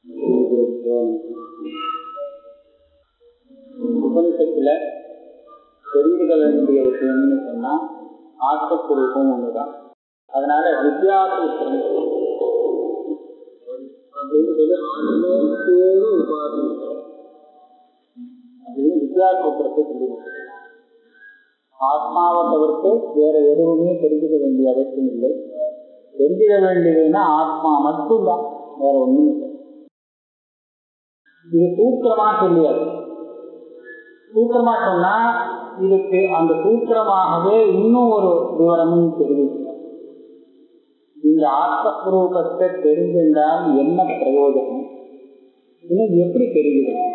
உபனிஷத்துல தெரிஞ்சுக்க வேண்டிய விஷயம்னு சொன்னா ஆத்மஸ்வரூபம் ஒண்ணுதான் அதனால வித்யாசூத்திரம் அப்படின்னு வித்யாசூத்திரத்தை சொல்லி ஆத்மாவை தவிர்த்து வேற எதுவுமே தெரிஞ்சுக்க வேண்டிய அவசியம் இல்லை தெரிஞ்சுக்க வேண்டியதுன்னா ஆத்மா மட்டும்தான் வேற ஒண்ணும் இல்லை இது சூத்திரமா சொல்லியாது சூத்திரமா சொன்னா இதுக்கு அந்த சூத்திரமாகவே இன்னும் ஒரு விவரமும் தெரிவிக்கிறார் இந்த ஆத்மஸ்வரூபத்தை தெரிஞ்சிருந்தால் என்ன பிரயோஜனம் இன்னும் எப்படி தெரிஞ்சுக்கணும்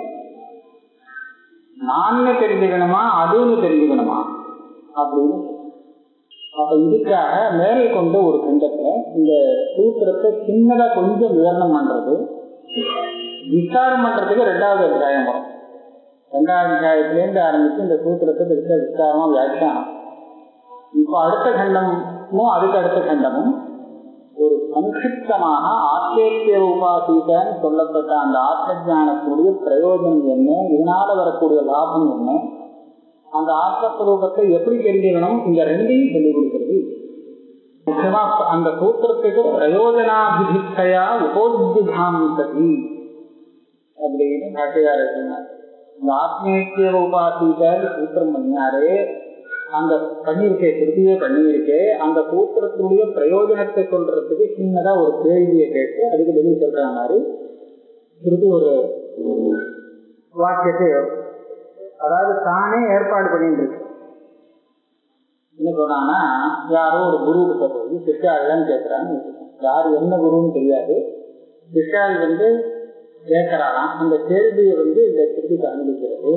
நான் தெரிஞ்சுக்கணுமா அதுன்னு தெரிஞ்சுக்கணுமா அப்படின்னு அப்ப இதுக்காக மேலே கொண்ட ஒரு கண்டத்துல இந்த சூத்திரத்தை சின்னதா கொஞ்சம் விவரணம் பண்றது விசாரம் பண்றதுக்கு ரெண்டாவது அத்தியாயம் வரும் ரெண்டாவது அத்தியாயத்திலேருந்து ஆரம்பிச்சு இந்த சூத்திரத்தை பெருசா விசாரமா வியாக்கியானம் இப்போ அடுத்த கண்டமும் அதுக்கு அடுத்த கண்டமும் ஒரு சங்கிப்தமாக ஆத்மேத்திய உபாசிதன்னு சொல்லப்பட்ட அந்த ஆத்ம ஜானத்தினுடைய பிரயோஜனம் என்ன இதனால வரக்கூடிய லாபம் என்ன அந்த ஆத்மஸ்வரூபத்தை எப்படி தெரிஞ்சுக்கணும் இந்த ரெண்டையும் சொல்லிக் கொடுக்கிறது முக்கியமா அந்த சூத்திரத்துக்கு பிரயோஜனாபிதிஷ்டையா உபோத்யுதாந்ததி அப்படின்னு பாட்டியார் சொன்னார் இந்த ஆத்மேத்திய உபாசிதர் சூத்திரம் பண்ணினாரே அந்த பண்ணியிருக்கே திருப்தியே பண்ணியிருக்கே அந்த சூத்திரத்தினுடைய பிரயோஜனத்தை சொல்றதுக்கு சின்னதா ஒரு கேள்வியை கேட்டு அதுக்கு பதில் சொல்ற மாதிரி திருப்பி ஒரு வாக்கியத்தை அதாவது தானே ஏற்பாடு பண்ணிட்டு இருக்கு என்ன சொன்னான்னா யாரோ ஒரு குரு கிட்ட போய் சிஷ்யாள்லாம் கேட்கிறான்னு யாரு என்ன குருன்னு தெரியாது சிஷ்யாள் வந்து கேட்கிறாராம் அந்த கேள்வியை வந்து இந்த திருப்பிக்கு அனுமதிக்கிறது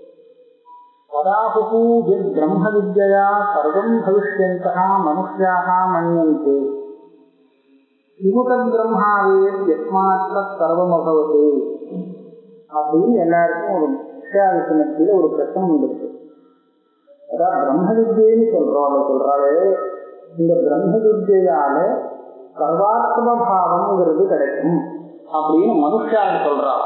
கதாபு பிரம்ம வித்யா சர்வம் பவிஷ்யந்தா மனுஷியாக மன்யந்தே விமுகம் பிரம்மாவே எஸ்மாத்த சர்வம் அபவத்து அப்படின்னு எல்லாருக்கும் ஒரு விஷயாவிசனத்தில் ஒரு பிரச்சனை வந்துருக்கு அதாவது பிரம்ம வித்யன்னு சொல்றோம் சொல்றாரு இந்த பிரம்ம வித்யால சர்வாத்ம பாவம்ங்கிறது கிடைக்கும் அப்படின்னு மனுஷாங்க சொல்றான்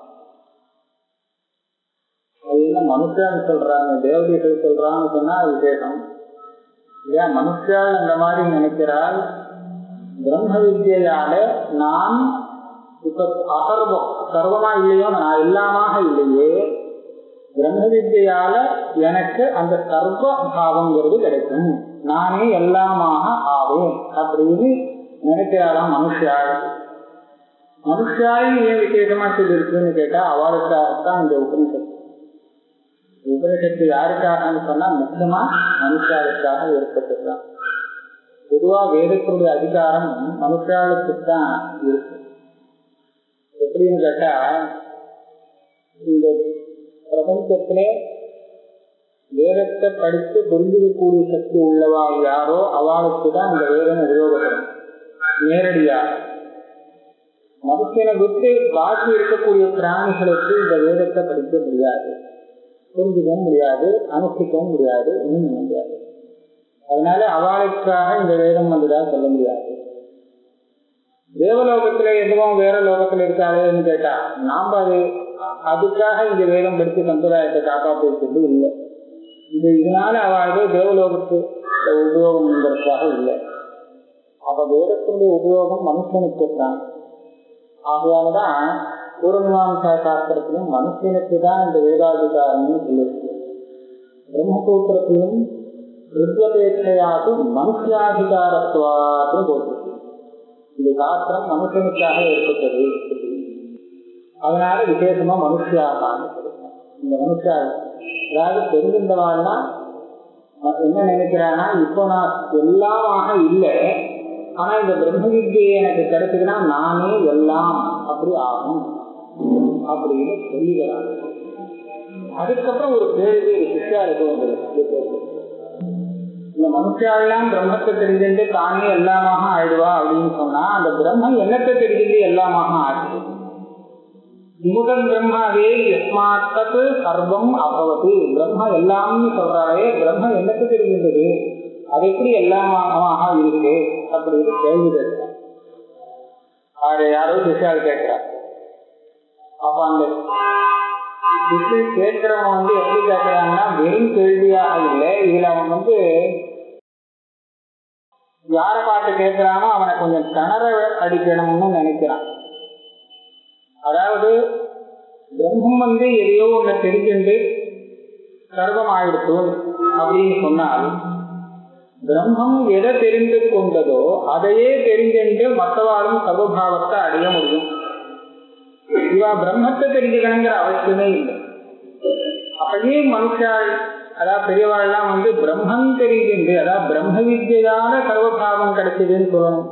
அது என்ன மனுஷான்னு சொல்றாங்க தேவதைகள் சொல்றான்னு சொன்னா அது விசேஷம் ஏன் மனுஷால் அந்த மாதிரி நினைக்கிறாள் பிரம்ம வித்யால நான் இப்ப அசர்வம் சர்வமா இல்லையோ நான் எல்லாமாக இல்லையே பிரம்ம வித்யால எனக்கு அந்த சர்வ பாவங்கிறது கிடைக்கும் நானே எல்லாமாக ஆவேன் அப்படின்னு நினைக்கிறாளாம் மனுஷாள் மனுஷாலும் ஏன் விசேஷமா சொல்லியிருக்குன்னு கேட்டா அவளுக்காகத்தான் இந்த உபனிஷத்து உபனிஷத்து யாருக்காகன்னு சொன்னா முக்கியமா மனுஷாளுக்காக ஏற்பட்டதுதான் பொதுவா வேதத்தினுடைய அதிகாரம் மனுஷாளுக்கு தான் இருக்கு எப்படின்னு கேட்டா இந்த பிரபஞ்சத்திலே வேதத்தை படித்து புரிஞ்சுக்கக்கூடிய சக்தி உள்ளவா யாரோ அவளுக்கு தான் இந்த வேதம் உபயோகப்படும் நேரடியாக மனுஷனை விட்டு பாக்கி இருக்கக்கூடிய பிராணிகளுக்கு இந்த வேதத்தை படிக்க முடியாது புரிஞ்சுக்கவும் முடியாது அனுஷ்டிக்கவும் முடியாது ஒன்றும் பண்ண முடியாது அதனால அவளுக்காக இந்த வேதம் வந்ததா சொல்ல முடியாது தேவலோகத்துல எதுவும் வேற லோகத்துல இருக்காதுன்னு கேட்டா நாம அது அதுக்காக இங்க வேதம் படித்து சம்பிரதாயத்தை காப்பாற்றுறது இல்லை இது இதனால அவள் தேவலோகத்து உபயோகம்ங்கிறதுக்காக இல்லை அப்ப வேதத்தினுடைய உபயோகம் மனுஷனுக்கு தான் ஆகையாலதான் பூர்வமீமாசா சாஸ்திரத்திலும் மனுஷனுக்கு தான் இந்த வேதாதிகாரம்னு சொல்லியிருக்கு பிரம்மசூத்திரத்திலும் ருத்வபேட்சையாகும் மனுஷாதிகாரத்துவான்னு போட்டிருக்கு இந்த சாஸ்திரம் மனுஷனுக்காக ஏற்பட்டது அதனால விசேஷமா மனுஷியாகான்னு சொல்லுங்க இந்த மனுஷா அதாவது தெரிஞ்சிருந்தவாள்னா என்ன நினைக்கிறான்னா இப்போ நான் எல்லாமாக இல்லை ஆனா இந்த பிரம்ம வித்தியை எனக்கு கிடைச்சதுன்னா நானே எல்லாம் அப்படி ஆகும் அப்படின்னு சொல்லுகிறாங்க அதுக்கப்புறம் ஒரு கேள்வி சிஷ்யாருக்கு வந்துருக்கு இந்த மனுஷாலாம் பிரம்மத்தை தெரிஞ்சுட்டு தானே எல்லாமாக ஆயிடுவா அப்படின்னு சொன்னா அந்த பிரம்மம் என்னத்தை தெரிஞ்சுட்டு எல்லாமாக ஆயிடுது விமுகம் பிரம்மாவே எஸ்மாத்தது சர்வம் அபவது பிரம்ம எல்லாம்னு சொல்றாரே பிரம்ம என்னத்தை தெரிகின்றது அது எப்படி எல்லாமாக இருக்கு அப்படின்னு கேள்வி கேட்கிறார் யாரோ சிஷால் கேட்கிறார் அப்ப அந்த கேள்வி கேட்கிறவன் வந்து எப்படி கேட்கிறாங்கன்னா வெறும் கேள்வியாக இல்லை இதுல அவன் வந்து யார பார்த்து கேட்கிறானோ அவனை கொஞ்சம் கணர அடிக்கணும்னு நினைக்கிறான் அதாவது பிரம்மம் வந்து எதையோ ஒண்ணு தெரிஞ்சுண்டு சர்வம் ஆயிடுத்து அப்படின்னு சொன்னால் பிரம்மம் எதை தெரிந்து கொண்டதோ அதையே தெரிஞ்சென்று மற்றவாளும் சர்வபாவத்தை அடைய முடியும் இவா பிரம்மத்தை தெரிஞ்சுக்கணுங்கிற அவசியமே இல்லை அப்பயே மனுஷாள் அதாவது பெரியவாள்லாம் வந்து பிரம்மம் தெரிஞ்சுண்டு அதாவது பிரம்ம வித்யால சர்வபாவம் கிடைச்சதுன்னு சொல்லணும்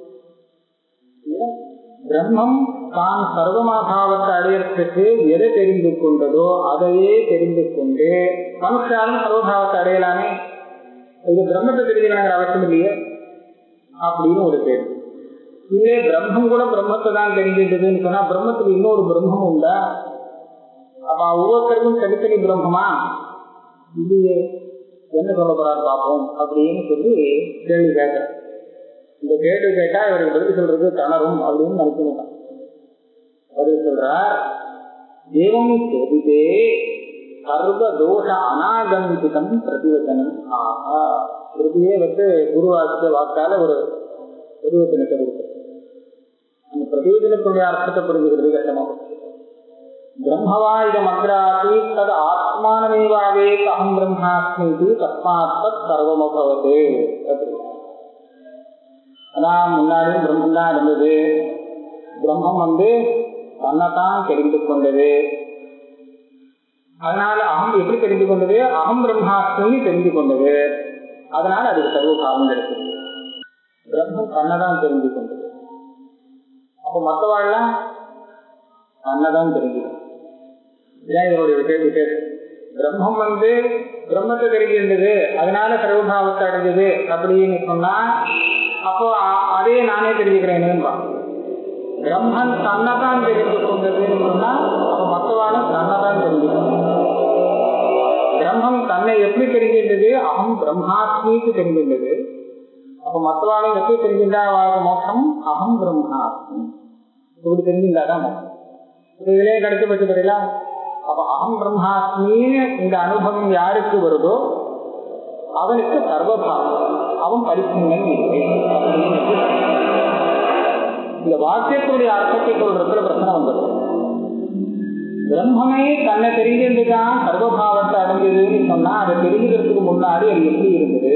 பிரம்மம் தான் சர்வமாபாவத்தை அடையறதுக்கு எதை தெரிந்து கொண்டதோ அதையே தெரிந்து கொண்டு மனுஷாலும் சர்வபாவத்தை அடையலாமே இது பிரம்மத்தை தெரிஞ்சுக்கணுங்கிற அவசியம் இல்லையே அப்படின்னு ஒரு கேள்வி இல்லே பிரம்மம் கூட பிரம்மத்தை தான் தெரிஞ்சிட்டதுன்னு சொன்னா பிரம்மத்துக்கு இன்னொரு பிரம்மம் உண்டா அப்ப ஒவ்வொருத்தருக்கும் தனித்தனி பிரம்மமா இல்லையே என்ன சொல்ல போறாரு பார்ப்போம் அப்படின்னு சொல்லி கேள்வி கேட்கிறேன் இந்த கேள்வி கேட்டா இவருக்கு பதில் சொல்றது தணரும் அப்படின்னு நினைக்கணும் பதில் சொல்றார் தேவம் சோதிதே சர்வதோஷ அனாகந்திகம் பிரதிவச்சனம் ஆஹா ஸ்ருதியே வந்து குருவாக்கிய வாக்கால ஒரு பிரதிவச்சனத்தை கொடுக்குறது அந்த பிரதிவச்சனத்துடைய அர்த்தத்தை புரிஞ்சுக்கிறது கஷ்டமா பிரம்மவா இதம் அக்ராசி தது ஆத்மானமேவாவே அகம் பிரம்மாஸ்மி தஸ்மாத் தத் சர்வமபவது அப்படி அதான் முன்னாடி பிரம்மம் தான் இருந்தது பிரம்மம் வந்து தன்னைத்தான் தெரிந்து கொண்டது அதனால அகம் எப்படி தெரிந்து கொண்டது அகம் பிரம்மாஸ்மி தெரிந்து கொண்டது அதனால அதுக்கு சர்வ காலம் கிடைச்சது பிரம்மம் தன்னைதான் தெரிந்து கொண்டது அப்ப மற்றவாழ்லாம் தன்னைதான் தெரிஞ்சுக்கணும் இதான் இதனுடைய விசேஷ விசேஷம் பிரம்மம் வந்து பிரம்மத்தை தெரிஞ்சிருந்தது அதனால சர்வபாவத்தை அடைஞ்சது அப்படின்னு சொன்னா அப்போ அதே நானே தெரிஞ்சுக்கிறேன்னு பிரம்மன் தன்னைதான் தெரிந்து கொண்டதுன்னு சொன்னா அப்ப மற்றவாளும் தன்னைதான் தெரிஞ்சுக்கணும் பிரம்மம் தன்னை எப்படி தெரிஞ்சிருந்தது அகம் பிரம்மாத்மிக்கு தெரிஞ்சிருந்தது அப்ப மற்றவாளும் எப்படி தெரிஞ்சிருந்தா அவளுக்கு மோட்சம் அகம் பிரம்மாத்மி இப்படி தெரிஞ்சிருந்தாதான் மோட்சம் இதுலயே கிடைச்சு பற்றி தெரியலாம் அப்ப அகம் பிரம்மாஸ்மின்னு இந்த அனுபவம் யாருக்கு வருதோ அவனுக்கு சர்வபாவம் அவன் பரிசுங்கன் இல்லை இந்த வாக்கியத்துடைய அர்த்தத்தை சொல்றதுல பிரச்சனை வந்துடும் பிரம்மமே தன்னை தெரிஞ்சிருந்துதான் சர்வபாவத்தை அடைஞ்சதுன்னு சொன்னா அதை தெரிஞ்சுக்கிறதுக்கு முன்னாடி அது எப்படி இருந்தது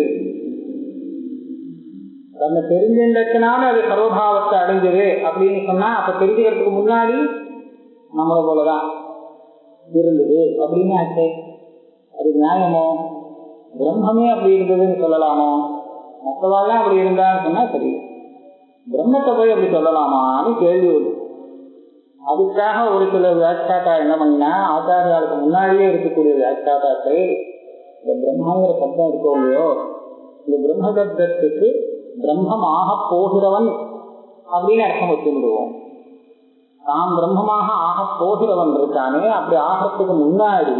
தன்னை தெரிஞ்சின்றதுனால அது சர்வபாவத்தை அடைஞ்சது அப்படின்னு சொன்னா அப்ப தெரிஞ்சுக்கிறதுக்கு முன்னாடி நம்மளை போலதான் இருந்தது அப்படின்னு ஆச்சு அது நியாயமோ பிரம்மமே அப்படி இருந்ததுன்னு சொல்லலாமோ மற்றவாள்லாம் அப்படி இருந்தான்னு சொன்னா சரி பிரம்மத்தை போய் அப்படி சொல்லலாமான்னு கேள்வி வரும் அதுக்காக ஒரு சில வியாக்கியாக்கா என்ன பண்ணினா ஆச்சாரியாளுக்கு முன்னாடியே இருக்கக்கூடிய வியாக்கியாக்காக்கள் இந்த பிரம்மாங்கிற சப்தம் இருக்கோ இல்லையோ இந்த பிரம்ம சப்தத்துக்கு பிரம்மமாக போகிறவன் அப்படின்னு அர்த்தம் வச்சு விடுவோம் தாம் பிரம்மமாக ஆக போகிறவன் இருக்கானே அப்படி ஆகிறதுக்கு முன்னாடி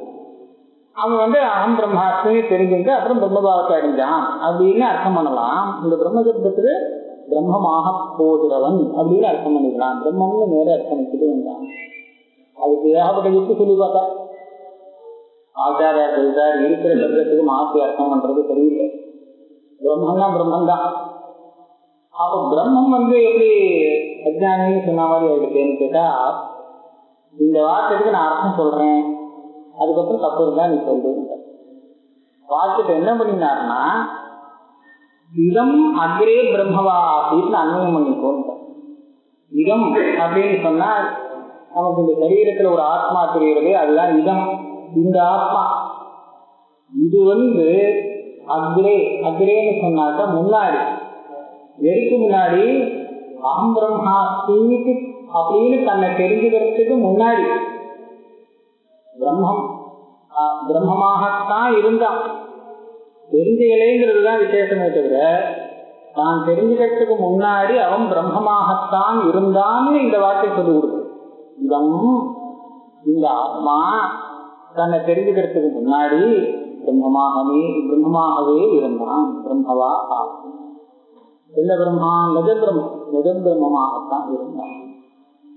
அவன் வந்து அகம் பிரம்மாஸ்மி தெரிஞ்சுட்டு அப்புறம் பிரம்மபாவத்தை அடைஞ்சான் அப்படின்னு அர்த்தம் பண்ணலாம் இந்த பிரம்மசப்தத்துக்கு பிரம்மமாக போகிறவன் அப்படின்னு அர்த்தம் பண்ணிக்கலாம் பிரம்மம்னு நேர அர்த்தம் வச்சுட்டு வந்தான் அதுக்கு ஏகப்பட்ட யுக்தி சொல்லி பார்த்தா ஆச்சாரியா சொல்றார் இருக்கிற சப்தத்துக்கு மாற்றி அர்த்தம் பண்றது தெரியல பிரம்மன்னா பிரம்மன் தான் அப்ப பிரம்மம் வந்து எப்படி அஜானின்னு சொன்ன மாதிரி ஆயிடுச்சேன்னு கேட்டா இந்த வார்த்தைக்கு நான் அர்த்தம் சொல்றேன் அதுக்கப்புறம் தப்பு இருந்தா நீ சொல்றேன் வார்த்தைக்கு என்ன பண்ணினாருன்னா இதம் அக்ரே பிரம்மவா அப்படின்னு அன்வயம் பண்ணிக்கோங்க இதம் அப்படின்னு சொன்னா நமக்கு இந்த சரீரத்துல ஒரு ஆத்மா தெரிகிறது அதுதான் இதம் இந்த ஆத்மா இது வந்து அக்ரே அக்ரேன்னு சொன்னாக்க முன்னாடி எதுக்கு முன்னாடி அகம் பிரம்மா தீக்கு அப்படின்னு தன்னை தெரிஞ்சுக்கிறதுக்கு முன்னாடி பிரம்மம் பிரம்மமாகத்தான் இருந்தான் தெரிஞ்சுக்கலைங்கிறது தான் விசேஷமே தவிர தான் தெரிஞ்சுக்கிறதுக்கு முன்னாடி அவன் பிரம்மமாகத்தான் இருந்தான்னு இந்த வார்த்தை சொல்லி கொடுக்கு இதம் இந்த ஆத்மா தன்னை தெரிஞ்சுக்கிறதுக்கு முன்னாடி பிரம்மமாகவே பிரம்மமாகவே இருந்தான் பிரம்மவா ஆகும் எந்த பிரம்மா நிஜ பிரம்மம் நிஜ பிரம்மமாகத்தான் இருந்தான்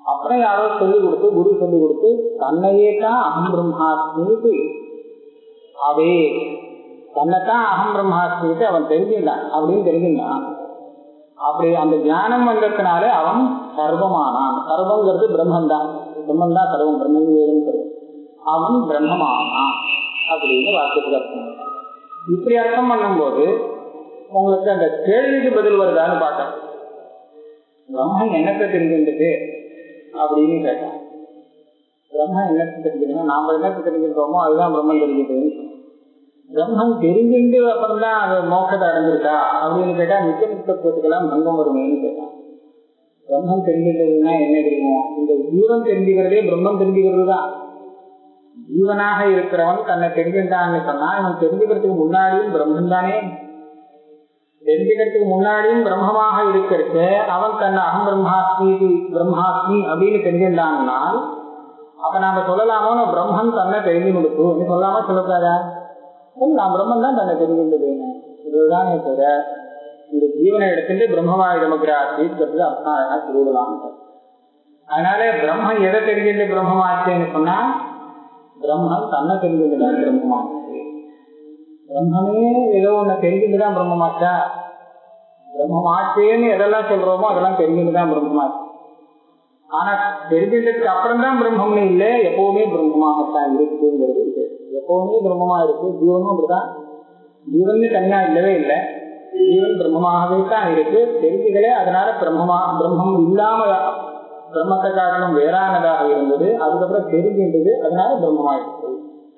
அப்புறம் யாரோ சொல்லி கொடுத்து குரு சொல்லி கொடுத்து தன்னையே தான் அகம் பிரம்மாஸ்மிக்கு அவே தன்னைத்தான் அகம் பிரம்மாஸ்மிக்கு அவன் தெரிஞ்சுட்டான் அப்படின்னு தெரிஞ்சுட்டான் அப்படி அந்த ஞானம் வந்ததுனால அவன் சர்வமானான் சர்வங்கிறது பிரம்மன் தான் பிரம்மன் தான் சர்வம் பிரம்மன் அவன் பிரம்மமானான் அப்படின்னு வாக்கியத்துக்கு அர்த்தம் இப்படி அர்த்தம் பண்ணும்போது உங்களுக்கு அந்த கேள்விக்கு பதில் வருதான்னு பார்த்தேன் பிரம்மன் என்னத்தை தெரிஞ்சிருந்தது அப்படின்னு கேட்டான் பிரம்மன் என்னத்தை தெரிஞ்சுக்கணும் நாம என்னத்தை தெரிஞ்சிருக்கோமோ அதுதான் பிரம்மன் தெரிஞ்சது பிரம்மன் தெரிஞ்சுட்டு அப்புறம் தான் அது மோக்கத்தை அடைஞ்சிருக்கா அப்படின்னு கேட்டா நித்திய முக்தத்துவத்துக்கெல்லாம் பங்கம் வருமேன்னு கேட்டான் பிரம்மன் தெரிஞ்சுக்கிறதுனா என்ன தெரியுமோ இந்த ஜீவன் தெரிஞ்சுக்கிறதே பிரம்மன் தெரிஞ்சுக்கிறது தான் ஜீவனாக இருக்கிறவன் தன்னை தெரிஞ்சுட்டான்னு சொன்னா இவன் தெரிஞ்சுக்கிறதுக்கு முன்னாடியும் பிரம்மன் தானே தெரிஞ்சுக்கிறதுக்கு முன்னாடியும் பிரம்மமாக இருக்கிறது அவன் தன்னை அகம் பிரம்மாஸ்மி பிரம்மாஸ்மி அப்படின்னு தெரிஞ்சிருந்தாங்கன்னா அப்ப நாம சொல்லலாமோ பிரம்மன் தன்னை தெரிஞ்சு கொடுத்து நீ சொல்லாம சொல்லக்கூடாதா நான் பிரம்மன் தான் தன்னை தெரிஞ்சிருந்தது இதுதானே தவிர இந்த ஜீவனை எடுத்துட்டு பிரம்மவாயுதமகிராசிங்கிறது அர்த்தம் சொல்லலாம் அதனால பிரம்மன் எதை தெரிஞ்சுட்டு பிரம்மமாச்சேன்னு சொன்னா பிரம்மன் தன்னை தெரிஞ்சுட்டுதான் பிரம்மமாச்சு பிரம்மனே ஏதோ ஒண்ணு தெரிஞ்சுட்டுதான் பிரம்மமாச்சா பிரம்மமாச்சேன்னு எதெல்லாம் சொல்றோமோ அதெல்லாம் தெரிஞ்சுட்டுதான் பிரம்மமாச்சு ஆனா தெரிஞ்சதுக்கு அப்புறம் தான் பிரம்மம்னு இல்லை எப்பவுமே பிரம்மமாகத்தான் இருக்குங்கிறது எப்பவுமே பிரம்மமா இருக்கு ஜீவனும் அப்படிதான் ஜீவன் தனியா இல்லவே இல்லை ஜீவன் பிரம்மமாகவே தான் இருக்கு தெரிஞ்சுகளே அதனால பிரம்மமா பிரம்மம் இல்லாம பிரம்மத்தை காரணம் வேறானதாக இருந்தது அதுக்கப்புறம் தெரிஞ்சின்றது அதனால பிரம்மமாயிடுச்சு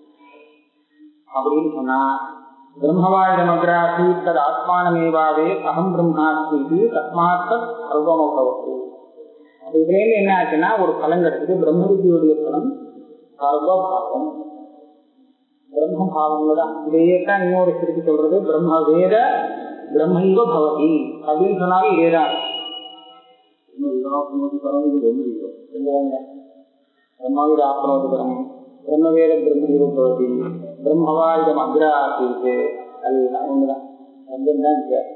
அப்படின்னு சொன்னா பிரம்மவாயுதமகிராசி தது ஆத்மானமேவாவே அகம் பிரம்மாஸ்மி தஸ்மாத் சர்வமபவத்து இதுல இருந்து என்ன ஆச்சுன்னா ஒரு பலன் கிடைச்சது பிரம்ம வித்தியுடைய பலம் சர்வபாவம் பிரம்ம பாவம் தான் இதையே தான் இன்னொரு திருப்பி சொல்றது பிரம்ம வேத பிரம்மைவ பவதி அப்படின்னு சொன்னாலும் இதேதான் பிரம்மவித ஆப்னோதி பரம் பிரம்மவேத பிரம்மைவ பவதி பிரம்மவாயுதம் அக்ராசிக்கு அது ஒண்ணுதான் சப்தம் தான் வித்தியாசம்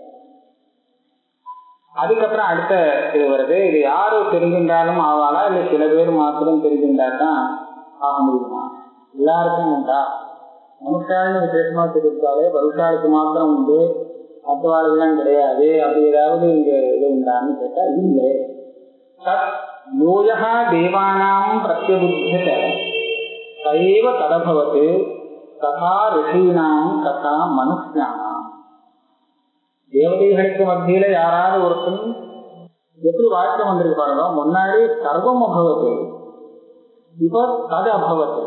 அதுக்கப்புறம் அடுத்த இது வருது இது யாரு தெரிஞ்சின்றாலும் ஆவாளா இல்ல சில பேர் மாத்திரம் தெரிஞ்சின்றா தான் ஆக முடியுமா எல்லாருக்கும் உண்டா மனுஷாலும் விசேஷமா தெரிவித்தாலே பருஷாளுக்கு மாத்திரம் உண்டு மற்றவாளுக்கெல்லாம் கிடையாது அப்படி ஏதாவது இங்க இது உண்டான்னு கேட்டா இல்லை தத் யோஜா தேவானாம் பிரத்யபுத்தியத சைவ ததபவத்து ததா ரிஷீனாம் ததா மனுஷானாம் தேவதைகளுக்கு மத்தியில யாராவது ஒருத்தன் எப்படி வாழ்க்கை வந்திருக்கு பாருங்க முன்னாடி சர்வம் அபவத்து இப்ப தது அபவத்து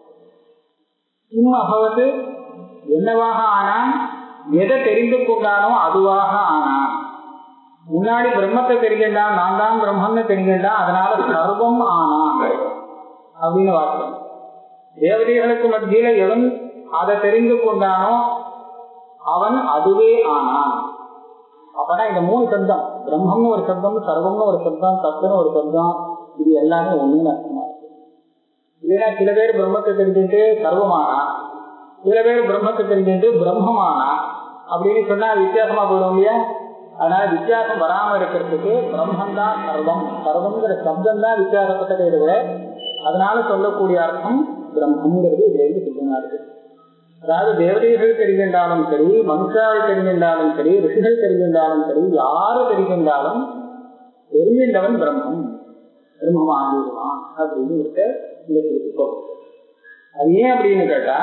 இன்னும் அபவத்து என்னவாக ஆனான் எதை தெரிந்து கொண்டானோ அதுவாக ஆனான் முன்னாடி பிரம்மத்தை தெரிஞ்சின்றான் நான் தான் பிரம்மன்னு தெரிஞ்சின்றான் அதனால சர்வம் ஆனான் அப்படின்னு வார்த்தை தேவதைகளுக்கு மத்தியில எவன் அதை தெரிந்து கொண்டானோ அவன் அதுவே ஆனான் அப்பனா இந்த மூணு சப்தம் பிரம்மம்னு ஒரு சப்தம் சர்வம்னு ஒரு சப்தம் தத்துன்னு ஒரு சப்தம் இது எல்லாமே ஒண்ணுன்னு அர்த்தமா இருக்கு இல்லைன்னா சில பேர் பிரம்மத்தை தெரிஞ்சுட்டு சர்வமானா சில பேர் பிரம்மத்தை தெரிஞ்சுட்டு பிரம்மமானா அப்படின்னு சொன்னா வித்தியாசமா போயிடும் இல்லையா அதனால வித்தியாசம் வராம இருக்கிறதுக்கு பிரம்மன் தான் சர்வம் சர்வம்ங்கிற சப்தம் தான் வித்தியாசப்பட்டதை விட அதனால சொல்லக்கூடிய அர்த்தம் பிரம்மங்கிறது இதுல இருந்து சித்தமா இருக்கு அதாவது தேவதைகள் தெரிகின்றாலும் சரி மனுஷால் தெரிகின்றாலும் சரி ரிஷிகள் தெரிகின்றாலும் சரி யாரு தெரிகின்றாலும் தெரிகின்றவன் பிரம்மம் பிரம்மம் ஆகிடுவான் அப்படின்னு இந்த குறிப்பு அது ஏன் அப்படின்னு கேட்டா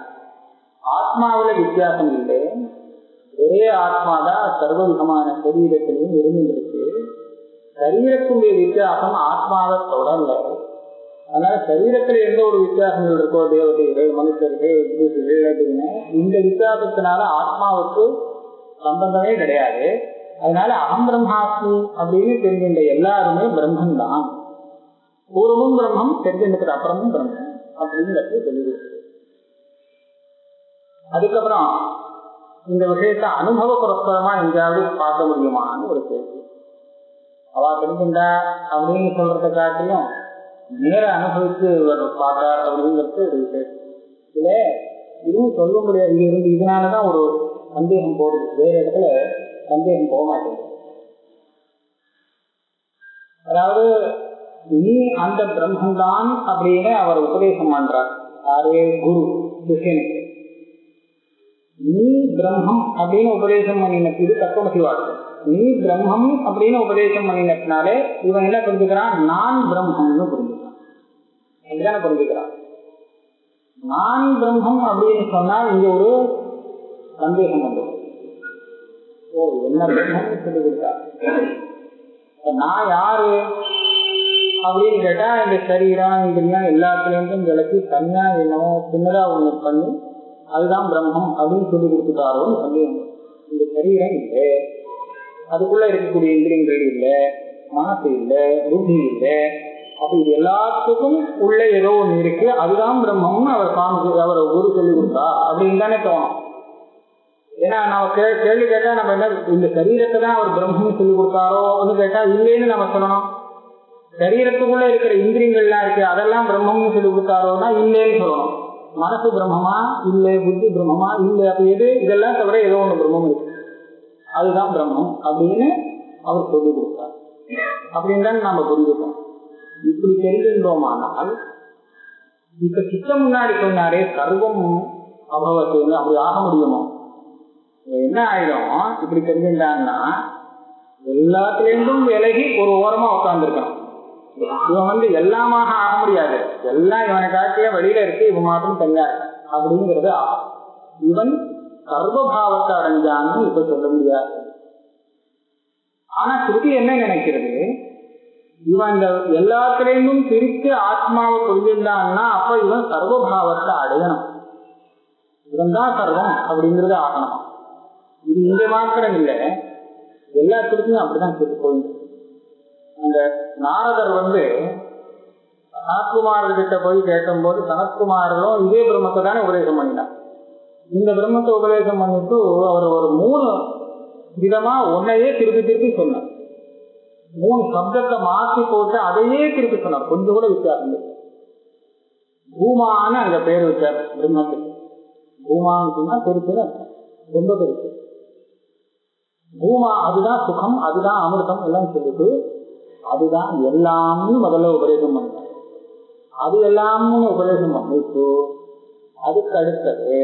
ஆத்மாவில வித்தியாசம் இல்லை ஒரே ஆத்மாதான் சர்வ விதமான சரீரத்திலையும் இருந்துருக்கு சரீரத்துடைய வித்தியாசம் ஆத்மாவை தொடரல அதனால சரீரத்துல எந்த ஒரு வித்தியாசங்கள் இருக்கோ தேவதைகள் மனுஷர்கள் விபூஷிகள் அப்படின்னு இந்த வித்தியாசத்தினால ஆத்மாவுக்கு சம்பந்தமே கிடையாது அதனால அகம் பிரம்மாஸ்மி அப்படின்னு தெரிஞ்சின்ற எல்லாருமே பிரம்மன் தான் பூர்வமும் பிரம்மம் தெரிஞ்சிருக்கிற அப்புறமும் பிரம்மம் அப்படிங்கிறது தெளிவு அதுக்கப்புறம் இந்த விஷயத்த அனுபவ புரஸ்பரமா எங்கேயாவது பார்க்க முடியுமான்னு ஒரு கேள்வி அவ தெரிஞ்சுண்டா அப்படின்னு சொல்றதை காட்டிலும் நேர அனுபவித்து பார்த்தார் அப்படிங்கிறது ஒரு விசேஷம் இதுல இதுவும் சொல்ல முடியாது இது இருந்து இதனாலதான் ஒரு சந்தேகம் போடுது வேற இடத்துல சந்தேகம் போக மாட்டேங்குது அதாவது நீ அந்த பிரம்மன்தான் அப்படின்னு அவர் உபதேசம் பண்றார் யாரு குரு சிஷியனுக்கு நீ பிரம்மம் அப்படின்னு உபதேசம் பண்ணின இது தத்துவமசி வாக்கு நீ பிரம்மம் அப்படின்னு உபதேசம் பண்ணினதுனாலே இவன் என்ன புரிஞ்சுக்கிறான் நான் பிரம்மம்னு புரிஞ்சுக்கிறான் இதுதானே புரிஞ்சுக்கிறான் நான் பிரம்மம் அப்படின்னு சொன்னால் இங்க ஒரு சந்தேகம் வந்துடும் ஓ என்ன பிரம்மம்னு சொல்லி கொடுத்தா நான் யாரு அப்படின்னு கேட்டா இந்த சரீரம் இந்திரியம் எல்லாத்துலேருந்தும் விளக்கி தனியா என்னவோ சின்னதா ஒண்ணு பண்ணி அதுதான் பிரம்மம் அப்படின்னு சொல்லி கொடுத்துட்டாரோன்னு சந்தேகம் இந்த சரீரம் இல்லை அதுக்குள்ள இருக்கக்கூடிய இந்திரியங்கள் இல்லை மனசு இல்லை புத்தி இல்லை அப்ப இது எல்லாத்துக்கும் உள்ள ஏதோ ஒண்ணு இருக்கு அதுதான் பிரம்மம்னு அவர் காமிச்சு அவர் குரு சொல்லி கொடுத்தா அப்படின்னு தானே தோணும் ஏன்னா நம்ம கே கேள்வி கேட்டா நம்ம என்ன இந்த சரீரத்தை தான் அவர் பிரம்மம்னு சொல்லி கொடுத்தாரோன்னு கேட்டா இல்லைன்னு நம்ம சொல்லணும் சரீரத்துக்குள்ள இருக்கிற இந்திரியங்கள்லாம் இருக்கு அதெல்லாம் பிரம்மம்னு சொல்லி கொடுத்தாரோன்னா இல்லைன்னு சொல்லணும் மனசு பிரம்மமா இல்லை புத்தி பிரம்மமா இல்லை அப்ப எது இதெல்லாம் தவிர ஏதோ ஒண்ணு பிரம்மம் இருக்கு அதுதான் பிரம்மம் அப்படின்னு அவர் சொல்லி கொடுத்தார் அப்படின்னு தான் நாம புரிஞ்சுக்கணும் இப்படி தெரிஞ்சிருந்தோமானால் இப்ப சித்தம் முன்னாடி சொன்னாரே சர்வம் அபவத்துன்னு அப்படி ஆக முடியுமோ என்ன ஆயிடும் இப்படி தெரிஞ்சிருந்தாங்கன்னா எல்லாத்துலேருந்தும் விலகி ஒரு ஓரமா உட்கார்ந்துருக்கான் இவன் வந்து எல்லாமாக ஆக முடியாது எல்லாம் இவனை காட்டிய வெளியில இருக்கு இவன் மாத்திரம் தனியா அப்படிங்கிறது ஆகும் இவன் சர்வபாவத்தை அடைஞ்சான்னு இப்ப சொல்ல முடியாது ஆனா ஸ்ருதி என்ன நினைக்கிறது இவன் இந்த எல்லாத்திலேருந்தும் பிரித்து ஆத்மாவை புரிஞ்சிருந்தான்னா அப்ப இவன் சர்வபாவத்தை அடையணும் இவன் தான் சர்வம் அப்படிங்கிறது ஆகணும் இது இங்க மாத்திரம் இல்லை எல்லா திருப்பியும் அப்படிதான் சொல்லி போயிட்டு அந்த நாரதர் வந்து சனத்குமார் கிட்ட போய் கேட்கும்போது சனத்குமாரும் இதே பிரம்மத்தை தானே உபதேசம் பண்ணினார் இந்த பிரம்மத்தை உபதேசம் பண்ணிட்டு அவர் ஒரு மூணு விதமா ஒன்னையே திருப்பி திருப்பி சொன்னார் மூணு சப்தத்தை மாற்றி போட்டு அதையே திருப்பி சொன்னார் கொஞ்சம் கூட வித்தியாசம் இல்லை பூமான்னு அங்க பேர் வச்சார் பிரம்மத்துக்கு பூமான்னு சொன்னா பெருசுன்னு ரொம்ப பெருசு பூமா அதுதான் சுகம் அதுதான் அமிர்தம் எல்லாம் சொல்லிட்டு அதுதான் எல்லாம்னு முதல்ல உபதேசம் பண்ணார் அது எல்லாம்னு உபதேசம் பண்ணிட்டு அதுக்கு அடுத்தது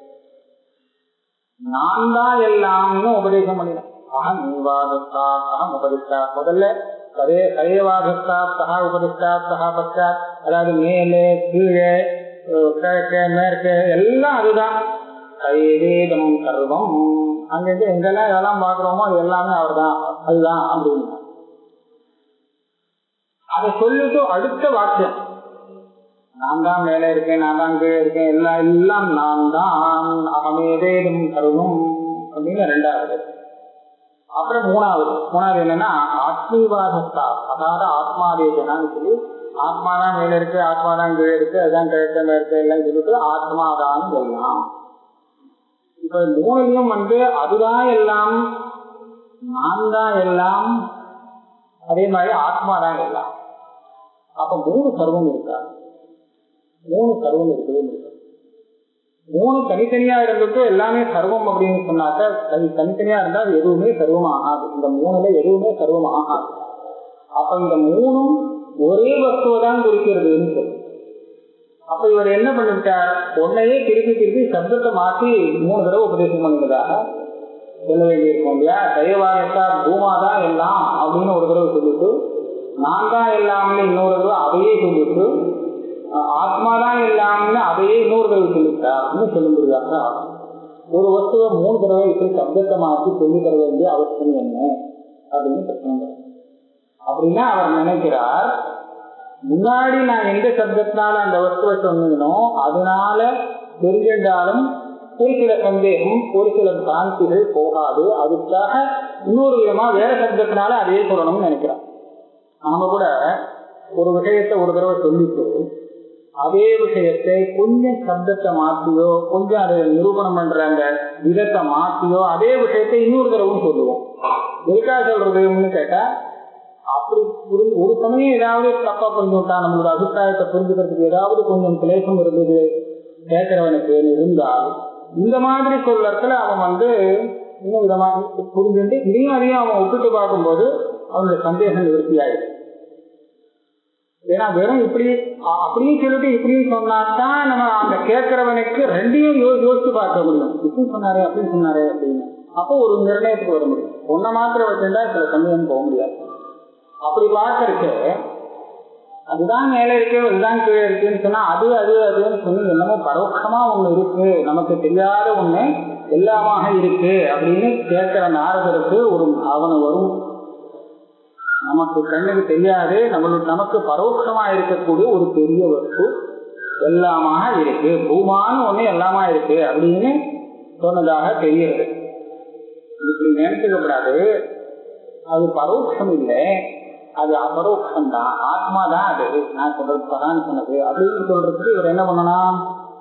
நான் தான் எல்லாம்னு உபதேசம் பண்ணினேன் அகம் நீவாதஸ்தா அகம் உபதிஷ்டா முதல்ல கரே கரையவாதஸ்தா சகா உபதிஷ்டா சகா பச்சாத் அதாவது மேலே கீழே கிழக்கு மேற்கு எல்லாம் அதுதான் கைவேதம் சர்வம் அங்கங்க எங்கெல்லாம் இதெல்லாம் பாக்குறோமோ அது எல்லாமே அவர் தான் அதுதான் அப்படின்னு அதை சொல்லிட்டு அடுத்த வாக்கியம் நான் தான் மேல இருக்கேன் நான் தான் கீழே இருக்கேன் எல்லாம் எல்லாம் நான் தான் அகமேதேதும் கருணும் அப்படின்னு ரெண்டாவது அப்புறம் மூணாவது மூணாவது என்னன்னா ஆத்மீவாதஸ்தா அதாவது ஆத்மாதேசனான்னு சொல்லி ஆத்மா தான் மேல இருக்கு ஆத்மா தான் கீழே இருக்கு அதுதான் கிழக்க மேற்கு எல்லாம் சொல்லிட்டு ஆத்மாதான் எல்லாம் இப்ப மூணுலயும் வந்து அதுதான் எல்லாம் நான் தான் எல்லாம் அதே மாதிரி ஆத்மா தான் எல்லாம் அப்ப மூணு சர்வம் இருக்கா மூணு சர்வம் இருக்கவே முடியாது மூணு தனித்தனியா இருந்துட்டு எல்லாமே சர்வம் அப்படின்னு சொன்னாக்க தனி தனித்தனியா இருந்தா அது எதுவுமே சர்வம் ஆகாது இந்த மூணுல எதுவுமே சர்வம் ஆகாது அப்ப இந்த மூணும் ஒரே வஸ்துவை தான் குறிக்கிறதுன்னு சொல்லு அப்ப இவர் என்ன பண்ணிவிட்டார் உன்னையே திருப்பி திருப்பி சப்தத்தை மாற்றி மூணு தடவை உபதேசம் பண்ணினதாக சொல்ல வேண்டியிருக்கும் இல்லையா தயவாயத்தா பூமா தான் எல்லாம் அப்படின்னு ஒரு தடவை சொல்லிட்டு நான் தான் எல்லாம்னு இன்னொரு தடவை அதையே சொல்லிட்டு ஆத்மா தான் எல்லாம்னு அதையே இன்னொரு தடவை சொல்லிட்டார்னு சொல்லும்படியாக ஒரு வஸ்துவை மூணு தடவை இப்படி சப்தத்தை மாற்றி சொல்லி தர வேண்டிய அவசியம் என்ன அப்படின்னு பிரச்சனை அப்படின்னா அவர் நினைக்கிறார் முன்னாடி நான் எந்த சப்தத்தினால அந்த வஸ்துவை சொன்னீங்கனோ அதனால தெரிஞ்சிருந்தாலும் ஒரு சில சந்தேகம் ஒரு சில பிராந்திகள் போகாது அதுக்காக இன்னொரு விதமா வேற சப்தத்தினால அதையே சொல்லணும்னு நினைக்கிறேன் நாம கூட ஒரு விஷயத்தை ஒரு தடவை சொல்லிட்டு அதே விஷயத்தை கொஞ்சம் சப்தத்தை மாற்றியோ கொஞ்சம் அதை நிரூபணம் பண்ற அந்த விதத்தை மாற்றியோ அதே விஷயத்தை இன்னொரு தடவும் சொல்லுவோம் எதுக்காக சொல்றதுன்னு கேட்டா அப்படி புரிஞ்சு ஒரு சமயம் ஏதாவது தப்பா புரிஞ்சு விட்டா நம்மளோட அபிப்பிராயத்தை புரிஞ்சுக்கிறதுக்கு ஏதாவது கொஞ்சம் கிளேசம் இருந்தது கேட்கிறவனுக்கு இருந்தால் இந்த மாதிரி சொல்லத்துல அவன் வந்து இன்னும் விதமா புரிஞ்சுட்டு இதையும் அதையும் அவன் ஒப்பிட்டு பார்க்கும்போது அவனுடைய சந்தேகம் நிவர்த்தி ஆயிடுச்சு ஏன்னா வெறும் இப்படி அ- அப்படியும் சொல்லிட்டு இப்படியும் சொன்னாதான் நம்ம அந்த கேட்கிறவனுக்கு ரெண்டையும் யோ யோசிச்சு பார்க்க முடியும் இப்படி சொன்னாரு அப்படி சொன்னாரு அப்படின்னு அப்போ ஒரு நிர்ணயத்துக்கு வர முடியும் ஒன்ன மாத்திரம் வச்சிருந்தா சில சமயம் போக முடியாது அப்படி பார்க்கறதுக்கு அதுதான் மேல இருக்கு இதுதான் கீழே இருக்குன்னு சொன்னா அது அது அதுன்னு சொல்லி என்னமோ பரோட்சமா ஒண்ணு இருக்கு நமக்கு தெரியாத ஒண்ணு எல்லாமாக இருக்கு அப்படின்னு கேட்கிற நாரதருக்கு ஒரு பாவனை வரும் நமக்கு கண்ணுக்கு தெரியாது நம்மளுக்கு நமக்கு பரோட்சமா இருக்கக்கூடிய ஒரு பெரிய வஸ்து எல்லாமாக இருக்கு பூமான்னு ஒண்ணு எல்லாமா இருக்கு அப்படின்னு சொன்னதாக தெரியுது இப்படி நினைச்சுக்கப்படாது அது பரோட்சம் இல்லை அது அபரோக்ஷம் தான் ஆத்மா தான் அது நான் சொல்றது பரான் சொன்னது அப்படின்னு சொல்றதுக்கு இவர் என்ன பண்ணணும்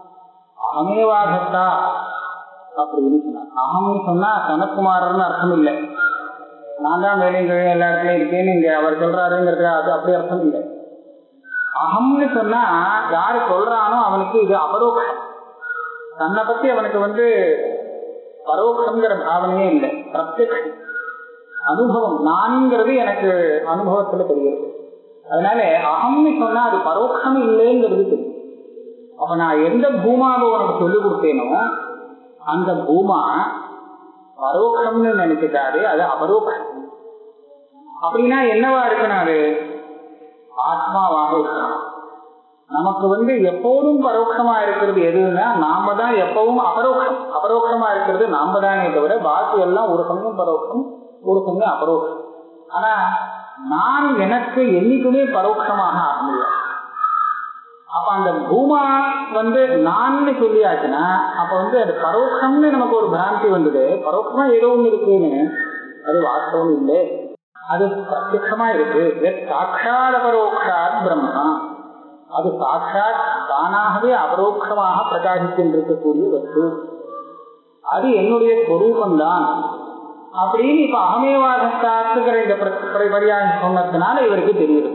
அகமேவாகத்தா அப்படின்னு சொன்னார் அகம்னு சொன்னா சனத்குமாரர்னு அர்த்தம் இல்லை நான் தான் வேலையும் கீழே எல்லா இடத்துலயும் இருக்கேன்னு இங்க அவர் சொல்றாருங்கிறது அது அப்படி அர்த்தம் இல்லை அகம்னு சொன்னா யாரு சொல்றானோ அவனுக்கு இது அபரோக்ஷம் தன்னை பத்தி அவனுக்கு வந்து பரோட்சம்ங்கிற பாவனையே இல்லை பிரத்யக்ஷம் அனுபவம் நான்ங்கிறது எனக்கு அனுபவத்துல தெரிகிறது அதனால அகம்னு சொன்னா அது பரோட்சம் இல்லைங்கிறது தெரியும் அப்ப நான் எந்த பூமாவை உனக்கு சொல்லி கொடுத்தேனோ அந்த பூமா பரோட்சம்னு நினைச்சுட்டாரு அது அபரோக்ஷம் அப்படின்னா என்னவா இருக்கணும் அது ஆத்மாவாக இருக்கணும் நமக்கு வந்து எப்போதும் பரோட்சமா இருக்கிறது எதுன்னா நாம தான் எப்பவும் அபரோக்ஷம் அபரோக்ஷமா இருக்கிறது நாம தானே தவிர பாக்கி எல்லாம் ஒரு சமயம் பரோட்சம் ஒரு சமயம் அபரோக்ஷம் ஆனா நான் எனக்கு என்னைக்குமே பரோட்சமாக ஆக முடியாது அப்ப அந்த பூமா வந்து நான்னு சொல்லியாச்சுன்னா அப்ப வந்து அது பரோட்சம்னு நமக்கு ஒரு பிராந்தி வந்தது பரோட்சமா ஏதோ ஒண்ணு இருக்குன்னு அது வாஸ்தவம் இல்லை அது பிரத்யமா இருக்கு எத் சாட்சாத் அபரோக்ஷாத் பிரம்மா அது சாட்சாத் தானாகவே அபரோக்ஷமாக பிரகாசித்திருக்கக்கூடிய வஸ்து அது என்னுடைய ஸ்வரூபம்தான் அப்படின்னு இப்ப அகமேவாதத்தாத்துங்கிற இந்த பரியாயம் சொன்னதுனால இவருக்கு தெரியுது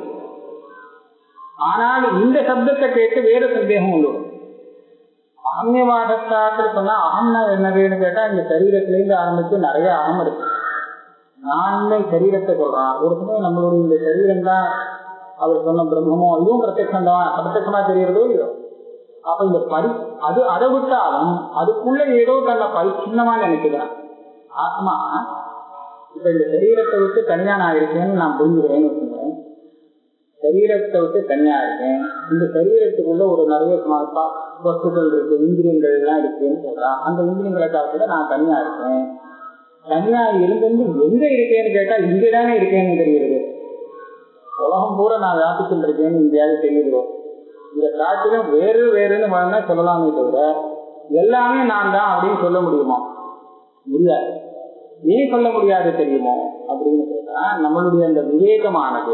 ஆனால் இந்த சப்தத்தை கேட்டு வேற சந்தேகம் உண்டு அகம்யவாதத்தாத்து சொன்னா அகம்னா என்னதுன்னு கேட்டா இந்த சரீரத்துல இருந்து ஆரம்பிச்சு நிறைய அகம் இருக்கு நான்மை சரீரத்தை சொல்றான் ஒரு சமயம் நம்மளுடைய இந்த சரீரம் தான் அவர் சொன்ன பிரம்மமோ இதுவும் பிரத்யட்சம் தான் பிரத்யட்சமா தெரியறதோ இல்லையோ அப்ப இந்த பரி அது அதை விட்டாலும் அதுக்குள்ள ஏதோ தன்னை பரிச்சின்னமா நினைக்கிறான் ஆத்மா இப்ப இந்த சரீரத்தை விட்டு தனியா நான் இருக்கேன்னு நான் புரிஞ்சுக்கிறேன்னு வச்சுக்கிறேன் சரீரத்தை விட்டு தனியா இருக்கேன் இந்த சரீரத்துக்குள்ள ஒரு நிறைய வஸ்துக்கள் இருக்கு இந்திரியங்கள் எல்லாம் இருக்குன்னு சொல்றான் அந்த இந்திரியங்களை காலத்துல நான் தனியா இருக்கேன் தனியா இருந்து எங்க இருக்கேன்னு கேட்டா இங்கதானே இருக்கேன்னு தெரியுது உலகம் பூரா நான் வியாபிச்சுட்டு இருக்கேன்னு இங்கேயாவது தெரியுதோ இந்த காட்டிலும் வேறு வேறுன்னு வேணா சொல்லலாமே தவிர எல்லாமே நான் தான் அப்படின்னு சொல்ல முடியுமா முடியாது ஏன் சொல்ல முடியாது தெரியுமோ அப்படின்னு கேட்டா நம்மளுடைய அந்த விவேகமானது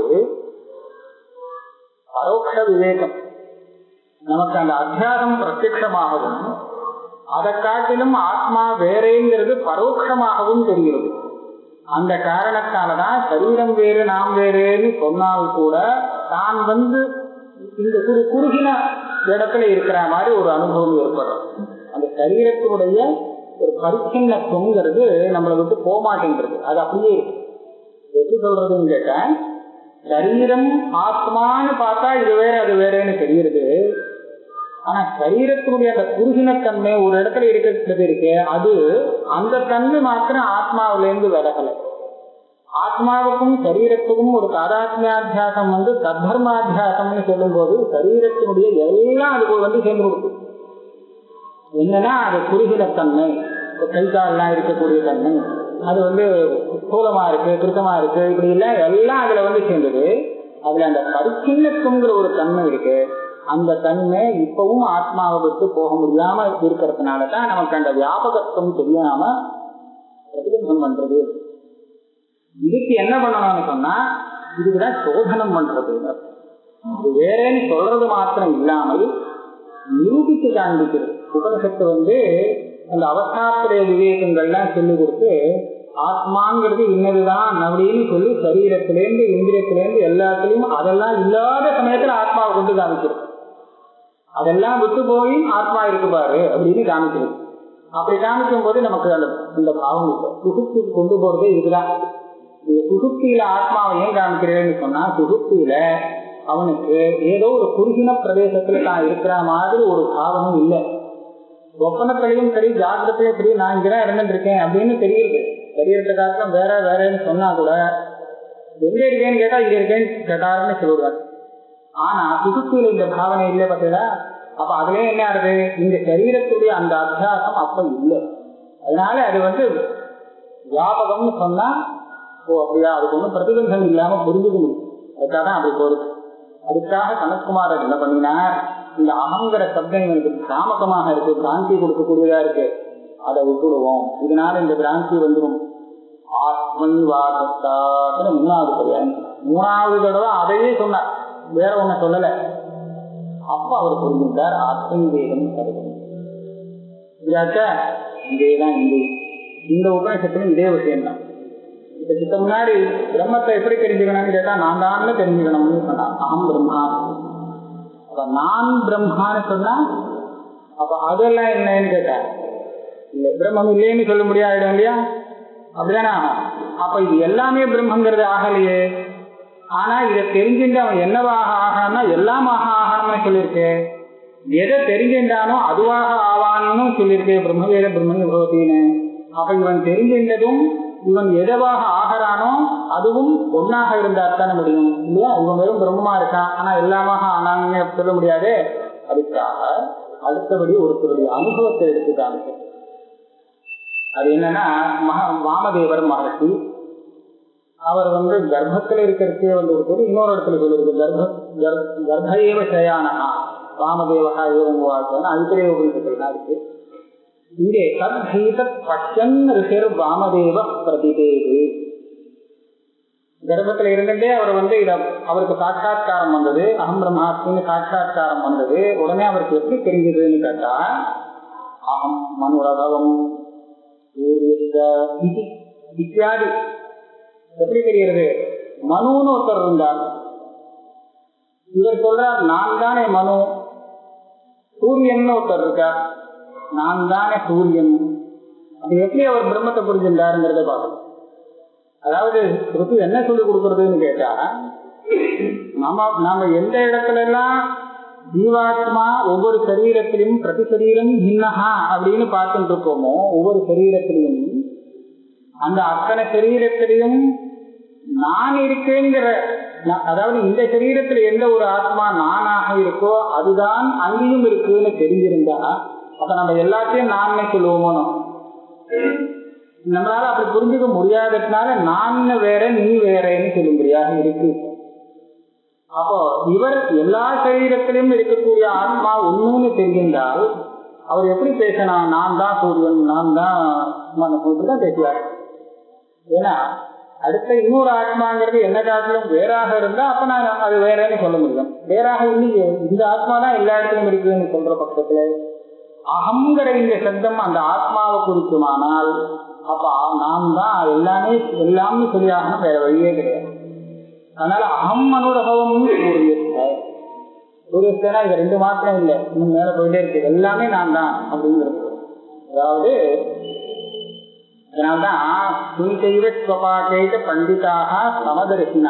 பரோட்ச விவேகம் நமக்கு அந்த அத்தியாசம் பிரத்யமாகவும் அதை காட்டிலும் ஆத்மா வேறேங்கிறது பரோட்சமாகவும் தெரிகிறது அந்த காரணத்தாலதான் சரீரம் வேறு நாம் வேறேன்னு சொன்னால் கூட தான் வந்து இந்த குறு குறுகின இடத்துல இருக்கிற மாதிரி ஒரு அனுபவம் ஏற்படும் அந்த சரீரத்தினுடைய ஒரு பரிச்சின்னத்துவங்கிறது நம்மளை விட்டு போக மாட்டேங்கிறது அது அப்படியே இருக்கு எப்படி சொல்றதுன்னு கேட்டேன் சரீரம் ஆத்மான்னு பார்த்தா இது வேற அது வேறேன்னு தெரியுது ஆனா சரீரத்தினுடைய அந்த குறுகினத்தன்மை ஒரு இடத்துல இருக்கிறது இருக்கு அது அந்த தன்மை மாத்திரம் ஆத்மாவில இருந்து விலகலை ஆத்மாவுக்கும் சரீரத்துக்கும் ஒரு தாதாத்மியாத்தியாசம் வந்து தர்மாத்தியாசம்னு சொல்லும் போது சரீரத்தினுடைய எல்லாம் அதுக்கு வந்து சேர்ந்து கொடுக்கும் என்னன்னா அது குறுகினத்தன்மை கைகாலெல்லாம் இருக்கக்கூடிய தன்மை அது வந்து ஸ்தூலமா இருக்கு கிருத்தமா இருக்கு இப்படி எல்லாம் எல்லாம் அதுல வந்து சேர்ந்தது அதுல அந்த பரிச்சின்னத்துங்கிற ஒரு தன்மை இருக்கு அந்த தன்மை இப்பவும் ஆத்மாவை விட்டு போக முடியாம இருக்கிறதுனாலதான் நமக்கு அந்த வியாபகத்துவம் தெரியாம பிரதிபந்தம் பண்றது இதுக்கு என்ன பண்ணணும்னு சொன்னா இதுக்குதான் சோதனம் பண்றது இது வேறேன்னு சொல்றது மாத்திரம் இல்லாமல் நிரூபித்து காண்பிக்கிறது உபனிஷத்து வந்து அந்த அவஸ்தாத்திரைய விவேகங்கள்லாம் சொல்லி கொடுத்து ஆத்மாங்கிறது இன்னதுதான் அப்படின்னு சொல்லி சரீரத்திலேருந்து இந்திரியத்திலேருந்து எல்லாத்துலயும் அதெல்லாம் இல்லாத சமயத்துல ஆத்மாவை கொண்டு காமிக்கிறது அதெல்லாம் விட்டு போய் ஆத்மா இருக்கு பாரு அப்படின்னு காமிக்கிறது அப்படி காமிக்கும் போது நமக்கு அந்த இந்த பாவம் இல்லை சுசுப்திக்கு கொண்டு போறதே இதுதான் இந்த சுசுப்தியில ஆத்மாவை ஏன் காமிக்கிறேன்னு சொன்னா சுசுப்தியில அவனுக்கு ஏதோ ஒரு குறுகின பிரதேசத்துல தான் இருக்கிற மாதிரி ஒரு பாவனை இல்லை ஒப்பனத்திலையும் சரி ஜாகிரதையும் சரி நான் இங்கதான் இருந்துட்டு இருக்கேன் அப்படின்னு தெரியுது தெரியறது காரணம் வேற வேறன்னு சொன்னா கூட எங்க இருக்கேன்னு கேட்டா இங்க இருக்கேன்னு கேட்டாருன்னு சொல்லுவாங்க ஆனா சுசுத்தியில இந்த பாவனை இல்லை பார்த்தீங்களா அப்ப அதுலயே என்ன ஆகுது இந்த சரீரத்துடைய அந்த அத்தியாசம் அப்ப இல்லை அதனால அது வந்து வியாபகம்னு சொன்னா ஓ அப்படியா அதுக்கு ஒன்றும் பிரதிபந்தம் இல்லாம புரிஞ்சுக்க முடியும் அதுக்காக தான் அப்படி போறது அதுக்காக சனத்குமாரர் என்ன பண்ணினார் இந்த அகங்கிற சப்தம் இவனுக்கு சாமகமாக இருக்கு பிராந்தி கொடுக்கக்கூடியதா இருக்கு அதை விட்டுடுவோம் இதனால இந்த பிராந்தி வந்துடும் ஆத்மன் வாதத்தான்னு மூணாவது பரியாயம் மூணாவது தடவை அதையே சொன்னார் வேற ஒண்ணு சொல்லல அப்ப அவர் புரிஞ்சுட்டார் ஆத்மன் வேதம் கருதும் இதாச்சா இதேதான் இங்கே இந்த உபநிஷத்துல இதே விஷயம் தான் இப்ப சித்த முன்னாடி பிரம்மத்தை எப்படி தெரிஞ்சுக்கணும்னு கேட்டா நான் தான் தெரிஞ்சுக்கணும்னு சொன்னான் அகம் பிரம்மா அப்ப நான் பிரம்மான்னு சொன்னா அப்ப அதெல்லாம் என்னன்னு கேட்டா இல்ல பிரம்மம் இல்லைன்னு சொல்ல முடியாயிடும் இல்லையா அப்படிதானே ஆகும் அப்ப இது எல்லாமே பிரம்மங்கிறது ஆகலையே ஆனா இதை தெரிஞ்சுட்டு அவன் என்னவாக ஆகணும்னா எல்லாமாக ஆகணும்னு சொல்லியிருக்கு எதை தெரிஞ்சின்றானோ அதுவாக ஆவான்னு சொல்லியிருக்கு பிரம்மவேத பிரம்மணி பகவத்தின்னு அப்ப இவன் தெரிஞ்சின்றதும் இவன் எதவாக ஆகிறானோ அதுவும் ஒன்னாக இருந்தா தானே முடியும் இல்லையா இவன் வெறும் பிரம்மமா இருக்கான் ஆனா எல்லாமாக ஆனாங்கன்னு சொல்ல முடியாது அதுக்காக அடுத்தபடி ஒருத்தருடைய அனுபவத்தை எடுத்து காமிக்க அது என்னன்னா மகா வாமதேவர் மகர்ஷி அவர் வந்து கர்ப்பத்துல இருக்கிறதே வந்து ஒரு இன்னொரு இடத்துல சொல்லியிருக்கு கர்ப்ப கர்ப்ப ஏவ சயானகா வாமதேவகா ஏவம் வாசன் அதுக்கே உபநிஷத்துலாம் இருக்கு இங்கே தத்ஹீதத் பச்சன் ரிஷிர் வாமதேவ பிரதிதேது கர்ப்பத்துல இருந்துட்டே அவர் வந்து இத அவருக்கு சாட்சா்காரம் வந்தது அகம் பிரம்மாஸ்மின்னு சாட்சா்காரம் வந்தது உடனே அவருக்கு எப்படி தெரிஞ்சதுன்னு கேட்டா அகம் மனுரபவம் இத்தியாதி எப்படி தெரிகிறது மனுன்னு ஒருத்தர் இருந்தார் இவர் சொல்றார் நான் தானே மனு சூரியன் ஒருத்தர் இருக்கார் நான் தானே சூரியன் அது எப்படி அவர் பிரம்மத்தை புரிஞ்சிருந்தாருங்கிறத பார்க்கணும் அதாவது ஸ்ருதி என்ன சொல்லி கொடுக்கறதுன்னு கேட்டா நம்ம நாம எந்த இடத்துல எல்லாம் ஜீவாத்மா ஒவ்வொரு சரீரத்திலும் பிரதி சரீரம் இன்னஹா அப்படின்னு பார்த்துட்டு இருக்கோமோ ஒவ்வொரு சரீரத்திலையும் அந்த அத்தனை சரீரத்திலையும் நான் இருக்கேங்கிற அதாவது இந்த சரீரத்துல எந்த ஒரு ஆத்மா நானாக இருக்கோ அதுதான் அங்கேயும் இருக்குன்னு தெரிஞ்சிருந்தா அப்ப நம்ம எல்லாத்தையும் நானே சொல்லுவோமோ நம்மளால அப்படி புரிஞ்சுக்க முடியாததுனால நான் வேற நீ வேறன்னு சொல்லும்படியாக இருக்கு அப்போ இவர் எல்லா சரீரத்திலும் இருக்கக்கூடிய ஆத்மா ஒண்ணுன்னு தெரிந்தால் அவர் எப்படி பேசினான் நான் தான் சூரியன் நான் தான் தான் பேசுவார் ஏன்னா அடுத்த இன்னொரு ஆத்மாங்கிறது என்ன காட்டிலும் வேறாக இருந்தா அப்ப நான் அது வேறன்னு சொல்ல முடியும் வேறாக இல்லையே இந்த ஆத்மா தான் எல்லா இடத்துலயும் இருக்குன்னு சொல்ற பக்கத்துல அகங்கிற இந்த சப்தம் அந்த ஆத்மாவை குறிக்குமானால் அப்ப நாம் தான் எல்லாமே எல்லாமே சொல்லியாகணும் வேற வழியே கிடையாது அதனால அகம் அனுரபவம் சூரியஸ்த சூரியஸ்தனா இது ரெண்டு மாத்திரம் இல்லை இன்னும் மேல போயிட்டே இருக்கு எல்லாமே நான் தான் அப்படிங்கிறது அதாவது அதனால்தான் துணிசெய்வ ஸ்வபாக்கைத பண்டிதாக சமதரிசினா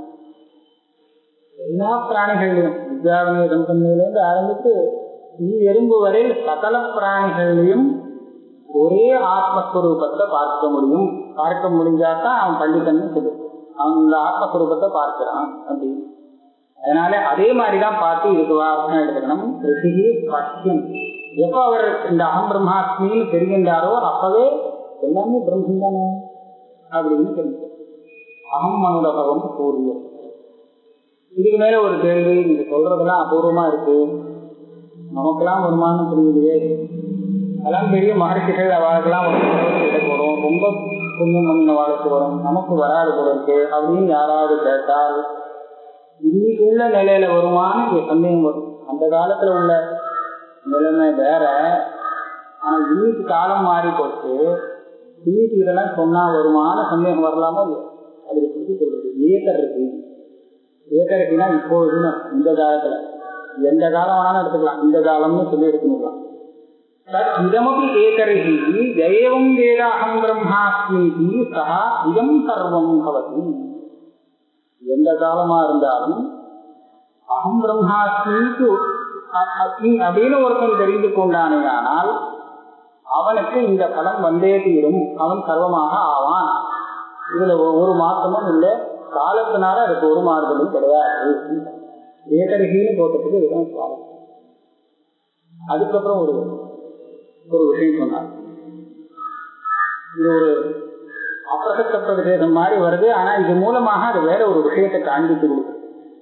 எல்லா பிராணிகளிலும் வித்யாவனேதம் தன்மையிலிருந்து ஆரம்பித்து நீ எறும்பு வரை சகல பிராணிகளிலையும் ஒரே ஆத்மஸ்வரூபத்தை பார்க்க முடியும் பார்க்க முடிஞ்சாதான் அவன் பண்டிதன் சொல்லு அவன் இந்த ஆத்மஸ்வரூபத்தை பார்க்கிறான் அப்படின்னு அதனால அதே மாதிரிதான் பார்த்து இருக்குவா அப்படின்னு எடுத்துக்கணும் ரிஷிகி பஷ்யம் எப்ப அவர் இந்த அகம் பிரம்மாஸ்மின்னு தெரிகின்றாரோ அப்பவே எல்லாமே பிரம்மம் தானே அப்படின்னு தெரிஞ்சு அகம் மனுடபவம் சூரியன் இதுக்கு மேல ஒரு கேள்வி நீங்க சொல்றதெல்லாம் அபூர்வமா இருக்கு நமக்கெல்லாம் வருமானம் புரியலையே அதெல்லாம் பெரிய மகர்ஷிகள் அவளுக்கெல்லாம் போறோம் ரொம்ப புண்ணியம் பண்ணின வாழ்க்கை வரும் நமக்கு வராது போல இருக்கு அப்படின்னு யாராவது கேட்டால் இன்னைக்கு உள்ள நிலையில வருமானு இங்க சந்தேகம் வரும் அந்த காலத்துல உள்ள நிலைமை வேற ஆனா இன்னைக்கு காலம் மாறி போச்சு இன்னைக்கு இதெல்லாம் சொன்னா வருமான சந்தேகம் வரலாமோ இல்லையா அதுக்கு எப்படி சொல்றது ஏக்கர் இருக்கு ஏக்கர் இருக்குன்னா இப்போது இந்த காலத்துல எந்த காலம் வேணாலும் எடுத்துக்கலாம் இந்த காலம்னு சொல்லி எடுத்துக்கலாம் இதமபி ஏகரிஹி ஜெயவம் வேதாஹம் பிரம்மாஸ்மீதி சஹா இதம் சர்வம் பவதி எந்த காலமா இருந்தாலும் அகம் பிரம்மாஸ்மிக்கு அக்னி அப்படின்னு ஒருத்தன் தெரிந்து கொண்டானே ஆனால் அவனுக்கு இந்த பலம் வந்தே தீரும் அவன் சர்வமாக ஆவான் இதுல ஒரு மாற்றமும் இல்லை காலத்தினால அதுக்கு ஒரு மாறுதலும் கிடையாது ஏகரிகின்னு போட்டதுக்கு இதுதான் சுவாரஸ்யம் அதுக்கப்புறம் ஒரு ஒரு விஷயம் சொன்னார் இது ஒரு அப்பிரசக்த விசேஷம் மாதிரி வருது ஆனா இது மூலமாக அது வேற ஒரு விஷயத்தை காண்பித்து கொடுக்குது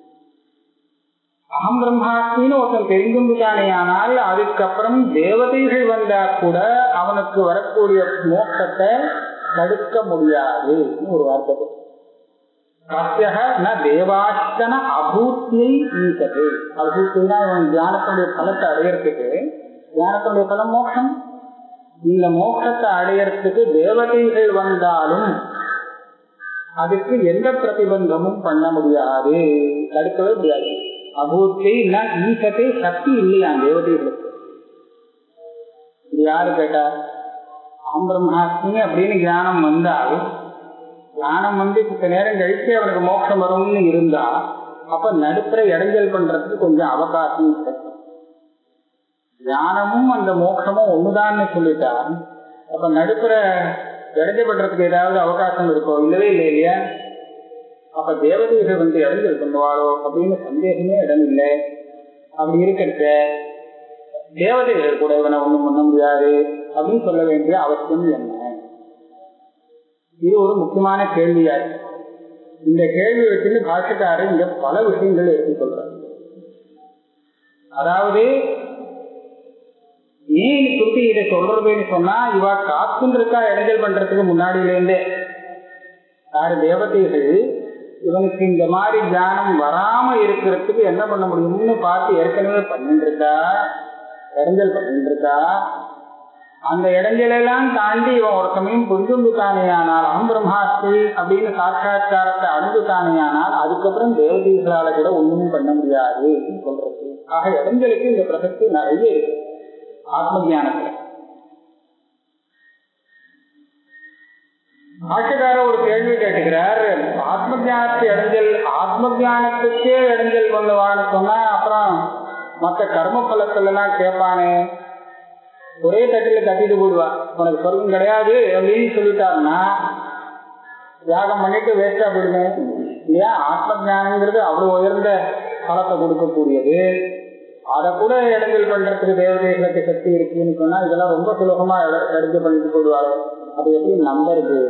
அகம் பிரம்மாஸ்மின்னு ஒருத்தன் தெரிந்துட்டானே ஆனால் அதுக்கப்புறம் தேவதைகள் வந்தா கூட அவனுக்கு வரக்கூடிய மோட்சத்தை தடுக்க முடியாது ஒரு வார்த்தை கசியக தேவாச்சன அபூத்தியை ஈசது அபூத்தினா இவன் தியானத்துடைய பலத்தை அடையறதுக்கு தியானத்துடைய பலம் மோட்சம் இந்த மோட்சத்தை அடையறதுக்கு தேவதைகள் வந்தாலும் அதுக்கு எந்த பிரதிபந்தமும் பண்ண முடியாது தடுக்கவே முடியாது அபூத்தை ஈசத்தை சக்தி இல்லையா தேவதைகளுக்கு இது யாரு கேட்டா ஆம்பிரம்ஹாஸ்மி அப்படின்னு ஞானம் வந்தால் ஞானம் வந்து கொஞ்ச நேரம் கழிச்சு அவனுக்கு மோட்சம் வரும்னு இருந்தா அப்ப நடுப்புற இடைஞ்சல் பண்றதுக்கு கொஞ்சம் அவகாசம் கிடைக்கும் ஞானமும் அந்த மோட்சமும் ஒண்ணுதான்னு சொல்லிட்டா அப்ப நடுப்புற இடைஞ்சல் பண்றதுக்கு ஏதாவது அவகாசம் இருக்கும் இல்லவே இல்லை இல்லையா அப்ப தேவதைகள் வந்து இடைஞ்சல் பண்ணுவாளோ அப்படின்னு சந்தேகமே இடம் இல்லை அப்படி இருக்கிறத தேவதைகள் கூட இவனை ஒண்ணும் பண்ண முடியாது அப்படின்னு சொல்ல வேண்டிய அவசியம் என்ன இது ஒரு முக்கியமான கேள்வியா இருக்கு இந்த கேள்வி வச்சுட்டு பாஷக்காரர் இங்க பல விஷயங்கள் எடுத்து சொல்றாரு அதாவது ஏன் சுருதி இதை சொல்றதுன்னு சொன்னா இவ காத்துன்னு இருக்கா இடைஞ்சல் பண்றதுக்கு முன்னாடியில இருந்தே யாரு தேவதைகள் இவனுக்கு இந்த மாதிரி தியானம் வராம இருக்கிறதுக்கு என்ன பண்ண முடியும்னு பார்த்து ஏற்கனவே பண்ணிட்டு இருக்கா இடைஞ்சல் பண்ணிட்டு இருக்கா அந்த இடைஞ்சலெல்லாம் தாண்டி இவன் ஒரு சமயம் புரிஞ்சுட்டானே ஆனால் அம்பிரம்மாஸ்தி அப்படின்னு சாட்சா்காரத்தை அடைஞ்சுட்டானே ஆனால் அதுக்கப்புறம் தேவதீகளால கூட ஒண்ணும் பண்ண முடியாது சொல்றது ஆக இடைஞ்சலுக்கு இந்த பிரசக்தி நிறைய இருக்கு ஆத்ம ஜானத்துல ஆட்சிக்கார ஒரு கேள்வி கேட்டுக்கிறார் ஆத்ம ஜானத்து இடைஞ்சல் ஆத்ம ஜானத்துக்கே இடைஞ்சல் பண்ணுவான்னு சொன்னா அப்புறம் மற்ற கர்ம பலத்துல எல்லாம் கேட்பானே ஒரே தட்டில தட்டிட்டு போடுவா உனக்கு சொர்க்கம் கிடையாது அப்படின்னு சொல்லிட்டாருன்னா தியாகம் பண்ணிட்டு வேஸ்டா போடுங்க இல்லையா ஆத்ம ஜானங்கிறது அவ்வளவு உயர்ந்த பலத்தை கொடுக்கக்கூடியது அதை கூட இடைஞ்சல் பண்றதுக்கு தேவதைகளுக்கு சக்தி இருக்குன்னு சொன்னா இதெல்லாம் ரொம்ப சுலபமா இடைஞ்சல் பண்ணிட்டு போடுவாரு அது எப்படி நம்புறது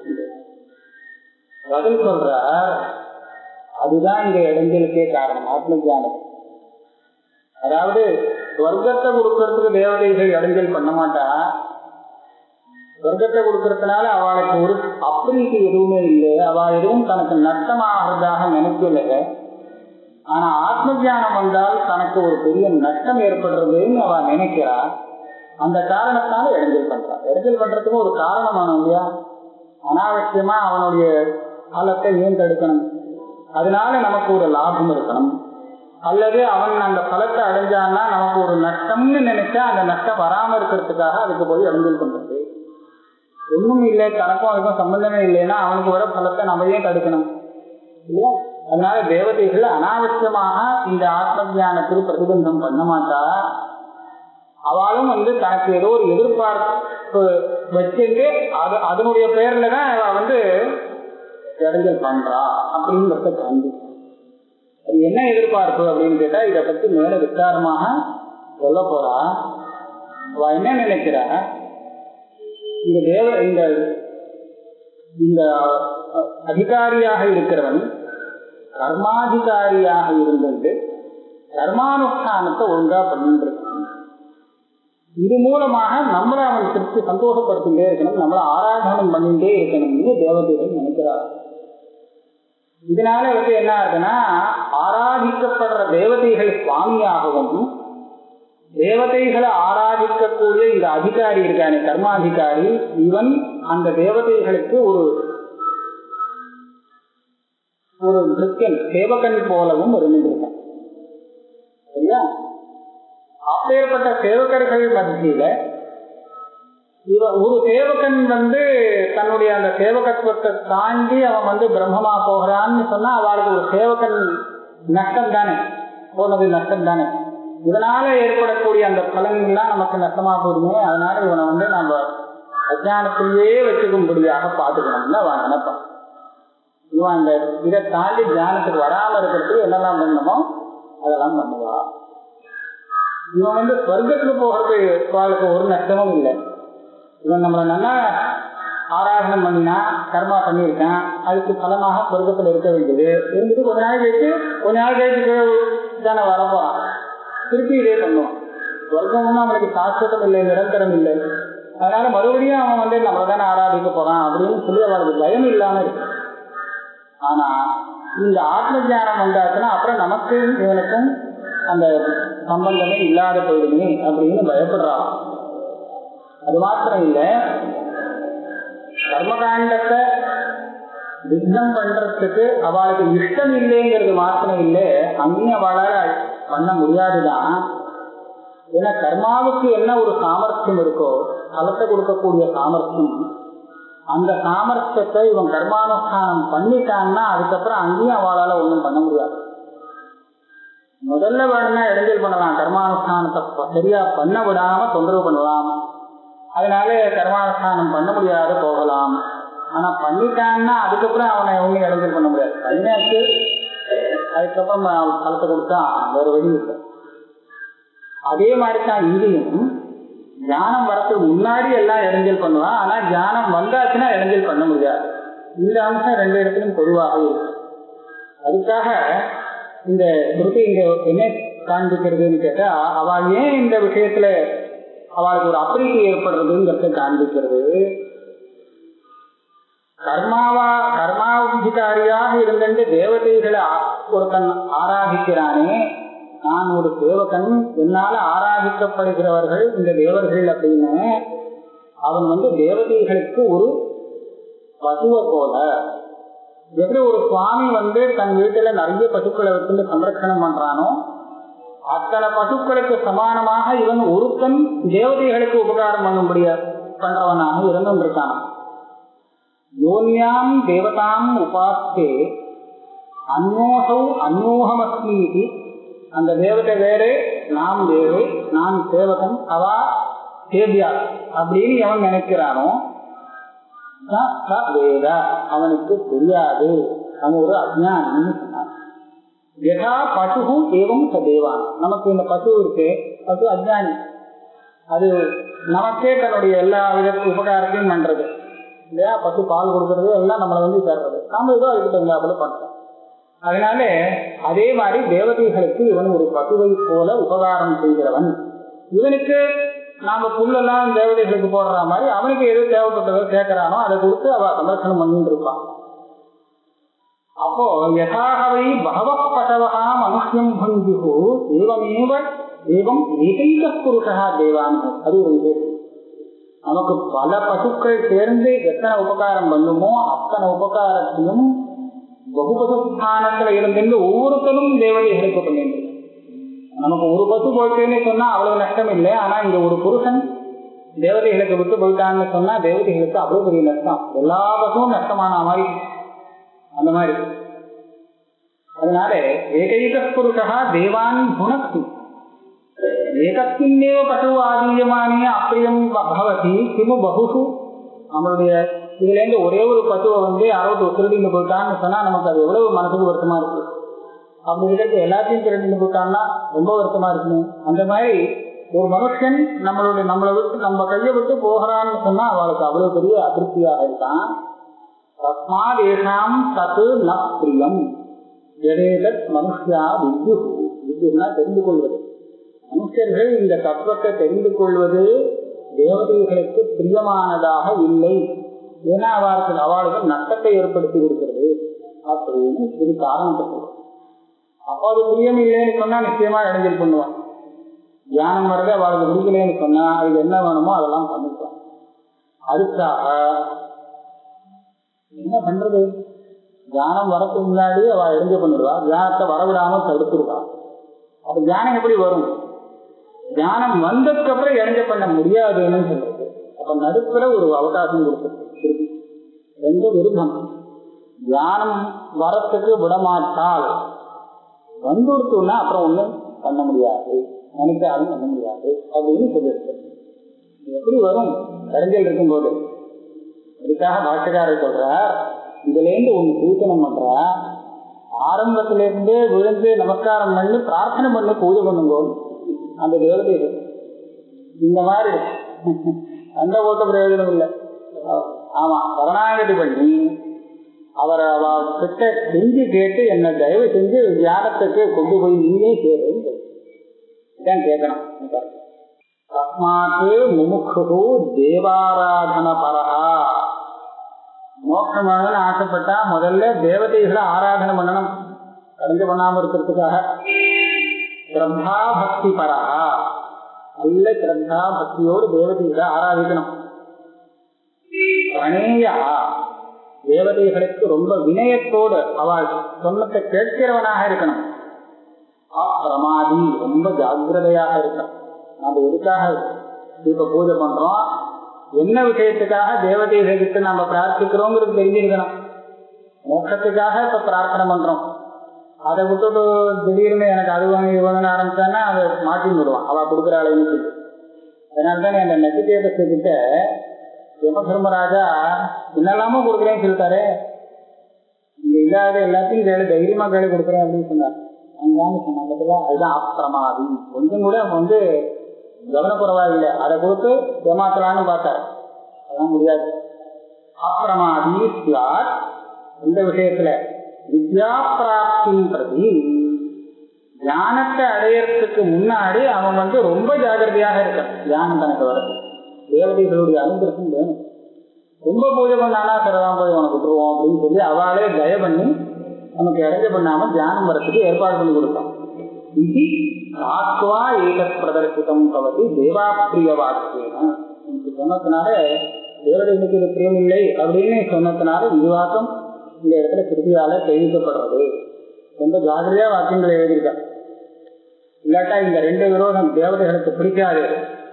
பதில் சொல்ற அதுதான் இங்க இடைஞ்சலுக்கே காரணம் ஆத்ம ஜானம் அதாவது சொர்க்கத்தை கொடுக்கறதுக்கு தேவதைகள் இடைஞ்சல் பண்ண மாட்டா சொர்க்கத்தை கொடுக்கறதுனால அவளுக்கு ஒரு அப்ரீதி எதுவுமே இல்லை அவ எதுவும் தனக்கு நஷ்டமாகிறதாக நினைக்கல ஆனா ஆத்ம ஜானம் வந்தால் தனக்கு ஒரு பெரிய நஷ்டம் ஏற்படுறதுன்னு அவ நினைக்கிறா அந்த காரணத்தால இடைஞ்சல் பண்றான் இடைஞ்சல் பண்றதுக்கு ஒரு காரணமான இல்லையா அனாவசியமா அவனுடைய காலத்தை ஏன் தடுக்கணும் அதனால நமக்கு ஒரு லாபம் இருக்கணும் அல்லது அவன் அந்த பலத்தை அடைஞ்சான்னா நமக்கு ஒரு நஷ்டம்னு நினைச்சா அந்த நஷ்டம் வராம இருக்கிறதுக்காக அதுக்கு போய் இடைஞ்சல் பண்றது ஒண்ணும் இல்லை தனக்கும் அதுக்கும் சம்பந்தமே இல்லைன்னா அவனுக்கு வர பலத்தை நம்ம ஏன் தடுக்கணும் இல்லையா அதனால தேவதைகள் அனாவசியமாக இந்த ஆத்ம ஜானத்தில் பிரதிபந்தம் பண்ண மாட்டா அவளும் வந்து தனக்கு ஏதோ ஒரு எதிர்பார்ப்பு வச்சுட்டு அது அதனுடைய பேர்ல தான் அவ வந்து இடைஞ்சல் பண்றா அப்படிங்கிறத காண்பி அது என்ன எதிர்பார்ப்பு அப்படின்னு கேட்டா இதை பத்தி மேல விசாரமாக சொல்ல போறா அவ என்ன நினைக்கிறா இந்த தேவ இந்த இந்த அதிகாரியாக இருக்கிறவன் கர்மாதிகாரியாக இருந்துட்டு கர்மானுஷ்டானத்தை ஒழுங்கா பண்ணிட்டு இருக்கான் இது மூலமாக நம்மளை அவன் திருப்தி சந்தோஷப்படுத்திட்டே இருக்கணும் நம்மளை ஆராதனம் பண்ணிட்டே இருக்கணும்னு தேவதைகள் நினைக்கிறார் இதனால வந்து என்ன ஆகுதுன்னா ஆராதிக்கப்படுற தேவதைகள் சுவாமியாகவும் தேவதைகளை ஆராதிக்கக்கூடிய இந்த அதிகாரி இருக்கானே கர்மாதிகாரி இவன் அந்த தேவதைகளுக்கு ஒரு ஒரு கிறிஸ்டியன் சேவகன் போலவும் இருந்திருக்கான் சரியா அப்பேற்பட்ட சேவகர்கள் மத்தியில இவ ஒரு சேவகன் வந்து தன்னுடைய அந்த சேவகத்துவத்தை தாண்டி அவன் வந்து பிரம்மமா போகிறான்னு சொன்னா அவளுக்கு ஒரு சேவகன் நஷ்டம் தானே போனது நஷ்டம் தானே இதனால ஏற்படக்கூடிய அந்த பலன்கள்லாம் நமக்கு நஷ்டமா போடுமே அதனால இவனை வந்து நம்ம அஜானத்திலேயே வச்சுக்கும்படியாக பார்த்துக்கணும்னு அவன் நினைப்பான் இவன் அந்த இதை தாண்டி தியானத்துக்கு வராம இருக்கிறதுக்கு என்னெல்லாம் பண்ணணுமோ அதெல்லாம் பண்ணுவா இவன் வந்து சொர்க்கத்துக்கு போகிறது வாழ்க்கை ஒரு நஷ்டமும் இல்லை இவன் நம்மளை நல்லா ஆராதனம் பண்ணினா கர்மா பண்ணியிருக்கான் அதுக்கு பலமாக சொர்க்கத்தில் இருக்க வேண்டியது இருந்துட்டு கொஞ்ச நாள் கழிச்சு கொஞ்ச நாள் கழிச்சு தானே வரப்போறான் திருப்பி இதே பண்ணுவான் சொர்க்கமும் அவனுக்கு சாஸ்வதம் இல்லை நிரந்தரம் இல்லை அதனால மறுபடியும் அவன் வந்து நம்மளை தானே ஆராதிக்க போறான் அப்படின்னு சொல்லி அவனுக்கு பயம் இல்லாம இருக்கு ஆனா இந்த ஆத்ம ஜானம் வந்தாச்சுன்னா அப்புறம் நமக்கு இவனுக்கும் அந்த சம்பந்தமே இல்லாத போயிடுமே அப்படின்னு பயப்படுறான் அது மாத்திரம் இல்ல கர்மகாண்டத்தை விக்னம் பண்றதுக்கு அவளுக்கு இஷ்டம் இல்லைங்கிறது மாத்திரம் இல்லை அங்கேயும் அவளால பண்ண முடியாதுதான் ஏன்னா கர்மாவுக்கு என்ன ஒரு சாமர்த்தியம் இருக்கோ பலத்தை கொடுக்கக்கூடிய சாமர்த்தியம் அந்த சாமர்த்தியத்தை இவன் கர்மானுஷ்டானம் பண்ணிட்டான்னா அதுக்கப்புறம் அங்கேயும் அவளால ஒண்ணும் பண்ண முடியாது முதல்ல வேணும்னா இடைஞ்சல் பண்ணலாம் கர்மானுஷ்டானத்தை சரியா பண்ண விடாம தொந்தரவு பண்ணலாம் அதனால கர்மானுஷ்டானம் பண்ண முடியாத போகலாம் ஆனா பண்ணிட்டான்னா அதுக்கப்புறம் அவனை ஒன்றும் இடைஞ்சல் பண்ண முடியாது பண்ணியாச்சு அதுக்கப்புறம் பலத்தை கொடுத்தா வேற வழி இல்லை அதே மாதிரி தான் இங்கேயும் ஞானம் வரத்துக்கு முன்னாடி எல்லாம் இடைஞ்சல் பண்ணுவான் ஆனா ஞானம் வந்தாச்சுன்னா இடைஞ்சல் பண்ண முடியாது இந்த அம்சம் ரெண்டு இடத்துலையும் பொதுவாக இருக்கு அதுக்காக இந்த ஸ்ருதி இங்க என்ன காண்பிக்கிறதுன்னு கேட்டா அவள் ஏன் இந்த விஷயத்துல அவளுக்கு ஒரு அப்பிரீதி ஏற்படுறதுங்கிறத காண்பிக்கிறது கர்மாவா கர்மாதிகாரியாக இருந்துட்டு தேவதைகளை ஒருத்தன் ஆராதிக்கிறானே நான் ஒரு தேவகன் என்னால ஆராதிக்கப்படுகிறவர்கள் இந்த தேவர்கள் அப்படின்னு அவன் வந்து தேவதைகளுக்கு ஒரு பசுவை போல எப்படி ஒரு சுவாமி வந்து தன் வீட்டுல நிறைய பசுக்களை வச்சுட்டு சம்ரட்சணம் பண்றானோ அத்தனை பசுக்களுக்கு சமானமாக இவன் ஒருத்தன் தேவதைகளுக்கு உபகாரம் பண்ணும்படிய பண்றவனாக இருந்திருக்கான் யோன்யாம் தேவதாம் உபாஸ்தே அந்நோசௌ அந்நோகமஸ்மி அந்த தேவதை வேறு நாம் வேறு நான் சேவகன் அவா தேவியா அப்படின்னு எவன் நினைக்கிறானோ வேத அவனுக்கு தெரியாது அவன் ஒரு அஜானின்னு சொன்னான் யதா பசு ஏவம் சதேவான் நமக்கு இந்த பசு இருக்கு பசு அஜானி அது நமக்கே தன்னுடைய எல்லா வித உபகாரத்தையும் பண்றது இல்லையா பசு பால் கொடுக்கறது எல்லாம் நம்மளை வந்து சேர்றது நாம ஏதோ அதுக்கு தகுந்தாப்புல பண்றோம் அதனால அதே மாதிரி தேவதைகளுக்கு இவன் ஒரு பசுவை போல உபகாரம் செய்கிறவன் இவனுக்கு நாம புல்லெல்லாம் தேவதைகளுக்கு போடுற மாதிரி அவனுக்கு எது தேவைப்பட்டதோ கேட்கிறானோ அதை கொடுத்து அவ சந்தர்ஷனம் பண்ணிட்டு இருப்பான் அப்போ யதாகவை பகவ பசவகா மனுஷியம் பங்குகு ஏவமேவ ஏவம் ஏகைக புருஷா தேவான் அது ஒரு விசேஷம் நமக்கு பல பசுக்கள் சேர்ந்து எத்தனை உபகாரம் பண்ணுமோ அத்தனை உபகாரத்தையும் பகுபசுஸ்தானத்துல இருந்திருந்து ஒவ்வொருத்தரும் தேவதைகளுக்கு பண்ணிட்டு நமக்கு ஒரு பசு போயிட்டேன்னு சொன்னா அவ்வளவு நஷ்டம் இல்லை ஆனா இங்க ஒரு புருஷன் தேவதைகளுக்கு விட்டு போயிட்டான்னு சொன்னா தேவதைகளுக்கு அவ்வளவு பெரிய நஷ்டம் எல்லா பசுவும் நஷ்டமான மாதிரி அந்த மாதிரி அதனால ஏகைக புருஷா தேவான் குணக்தி ஏகத்தின்னேவ பசு ஆதீயமானே அப்பிரியம் பவதி கிமு பகுஷு நம்மளுடைய இதுல இருந்து ஒரே ஒரு பசுவை வந்து அறுபது திருடிங்க போயிட்டான்னு சொன்னா நமக்கு அது எவ்வளவு மனசுக்கு வருத்தமா இருக்கு அப்படி இருக்கிறது எல்லாத்தையும் திருடிங்க போயிட்டான்னா ரொம்ப வருத்தமா இருக்குமே அந்த மாதிரி ஒரு மனுஷன் நம்மளுடைய நம்மளை விட்டு நம்ம கையை விட்டு போகிறான்னு சொன்னா அவளுக்கு அவ்வளவு பெரிய அதிருப்தியாக இருக்கான் தஸ்மாதேஷாம் தத்து ந பிரியம் எதேதத் மனுஷா வித்யு வித்யுன்னா தெரிந்து கொள்வது மனுஷர்கள் இந்த தத்துவத்தை தெரிந்து கொள்வது தேவதைகளுக்கு பிரியமானதாக இல்லை ஏன்னா அவருக்கு அவளுக்கு நஷ்டத்தை ஏற்படுத்தி கொடுக்கிறது அப்படின்னு இது காரணப்பட்டது அப்போ அது பிரியம் இல்லைன்னு சொன்னா நிச்சயமா இடைஞ்சல் பண்ணுவான் தியானம் வர்றது அவளுக்கு பிடிக்கலன்னு சொன்னா அதுக்கு என்ன வேணுமோ அதெல்லாம் பண்ணிப்பான் அதுக்காக என்ன பண்றது தியானம் வரதுக்கு முன்னாடி அவ இடைஞ்சல் பண்ணிடுவா தியானத்தை வரவிடாம தடுத்துருவா அப்ப தியானம் எப்படி வரும் தியானம் வந்ததுக்கு அப்புறம் இடைஞ்ச பண்ண முடியாதுன்னு சொல்றது அப்ப நடுப்புற ஒரு அவகாசம் கொடுத்துருக்கு ரெண்டு விருப்பம் தியானம் வரத்துக்கு விடமாட்டால் வந்துடுத்துன்னா அப்புறம் ஒண்ணும் பண்ண முடியாது நினைச்சாலும் பண்ண முடியாது அப்படின்னு சொல்லியிருக்கு இது எப்படி வரும் கரைஞ்சல் இருக்கும்போது அதுக்காக பாஷக்காரர் சொல்றார் இதுல இருந்து ஒண்ணு சூச்சனம் பண்றா ஆரம்பத்துல இருந்தே விழுந்து நமஸ்காரம் பண்ணி பிரார்த்தனை பண்ணி பூஜை பண்ணுங்க அந்த தேவதைகள் இந்த மாதிரி அந்த போட்ட பிரயோஜனம் இல்லை ஆமா சரணாகதி பண்ணி அவரை அவ கிட்ட செஞ்சு கேட்டு என்ன தயவு செஞ்சு தியானத்துக்கு கொண்டு போய் நீயே சேருன்னு இதான் கேட்கணும் தஸ்மாத்து முமுக்கு தேவாராதன பரஹா மோட்சம் வேணும்னு ஆசைப்பட்டா முதல்ல தேவதைகளை ஆராதனை பண்ணணும் கடைஞ்சு பண்ணாம இருக்கிறதுக்காக ஸ்ரத்தா பக்தி பரஹா நல்ல ஸ்ரத்தா பக்தியோடு தேவதைகளை ஆராதிக்கணும் பிரணேயா தேவதைகளுக்கு ரொம்ப வினயத்தோடு அவள் சொன்னத்தை கேட்கிறவனாக இருக்கணும் அப்பிரமாதி ரொம்ப ஜாகிரதையாக இருக்கணும் நாம எதுக்காக இப்ப பூஜை பண்றோம் என்ன விஷயத்துக்காக தேவதைகளுக்கு நாம பிரார்த்திக்கிறோங்கிறது தெரிஞ்சிருக்கணும் மோட்சத்துக்காக இப்ப பிரார்த்தனை பண்றோம் அதை விட்டுட்டு திடீர்னு எனக்கு அது வேணும் இது வேணும்னு ஆரம்பிச்சான்னா அதை மாட்டி விடுவான் அவ கொடுக்குற அளவுன்னு சொல்லி அதனால்தான் அந்த நெசிகேதஸ் கிட்ட யம தர்மராஜா என்னெல்லாமோ கொடுக்குறேன்னு சொல்லிட்டாரு இங்க இல்லாத எல்லாத்தையும் கேளு தைரியமா கேளு கொடுக்குறேன் அப்படின்னு சொன்னார் அங்கான்னு சொன்ன பத்தில அதுதான் அப்பிரமாதி கொஞ்சம் கூட வந்து கவனக்குறவா இல்லை அதை கொடுத்து ஏமாத்தலான்னு பார்த்தார் அதெல்லாம் முடியாது அப்பிரமாதி சியார் இந்த விஷயத்துல வித்யா பிராப்தின் பிரதி ஞானத்தை அடையறதுக்கு முன்னாடி அவன் வந்து ரொம்ப ஜாகிரதையாக இருக்கான் தியானம் தனக்கு வருது தேவதைகளுடைய அனுகிரகம் வேணும் ரொம்ப பூஜை பண்ணானா சிறதான் போய் உனக்கு விட்டுருவோம் அப்படின்னு சொல்லி அவளே தய பண்ணி நமக்கு இறங்க பண்ணாம தியானம் வரத்துக்கு ஏற்பாடு பண்ணி கொடுத்தான் இது ஆத்வா ஏகத் பிரதர்சிதம் பவதி தேவாப்பிரிய வாக்கியம் சொன்னதுனால தேவதைகளுக்கு இது பிரியம் இல்லை அப்படின்னு சொன்னதுனால விவாதம் இந்த இடத்துல கிருதியால தெரிவிக்கப்படுறது ரொம்ப ஜாகிரதையா வாக்கியங்களை எழுதியிருக்கா இல்லாட்டா இந்த ரெண்டு விரோதம் தேவதைகளுக்கு பிடிக்காது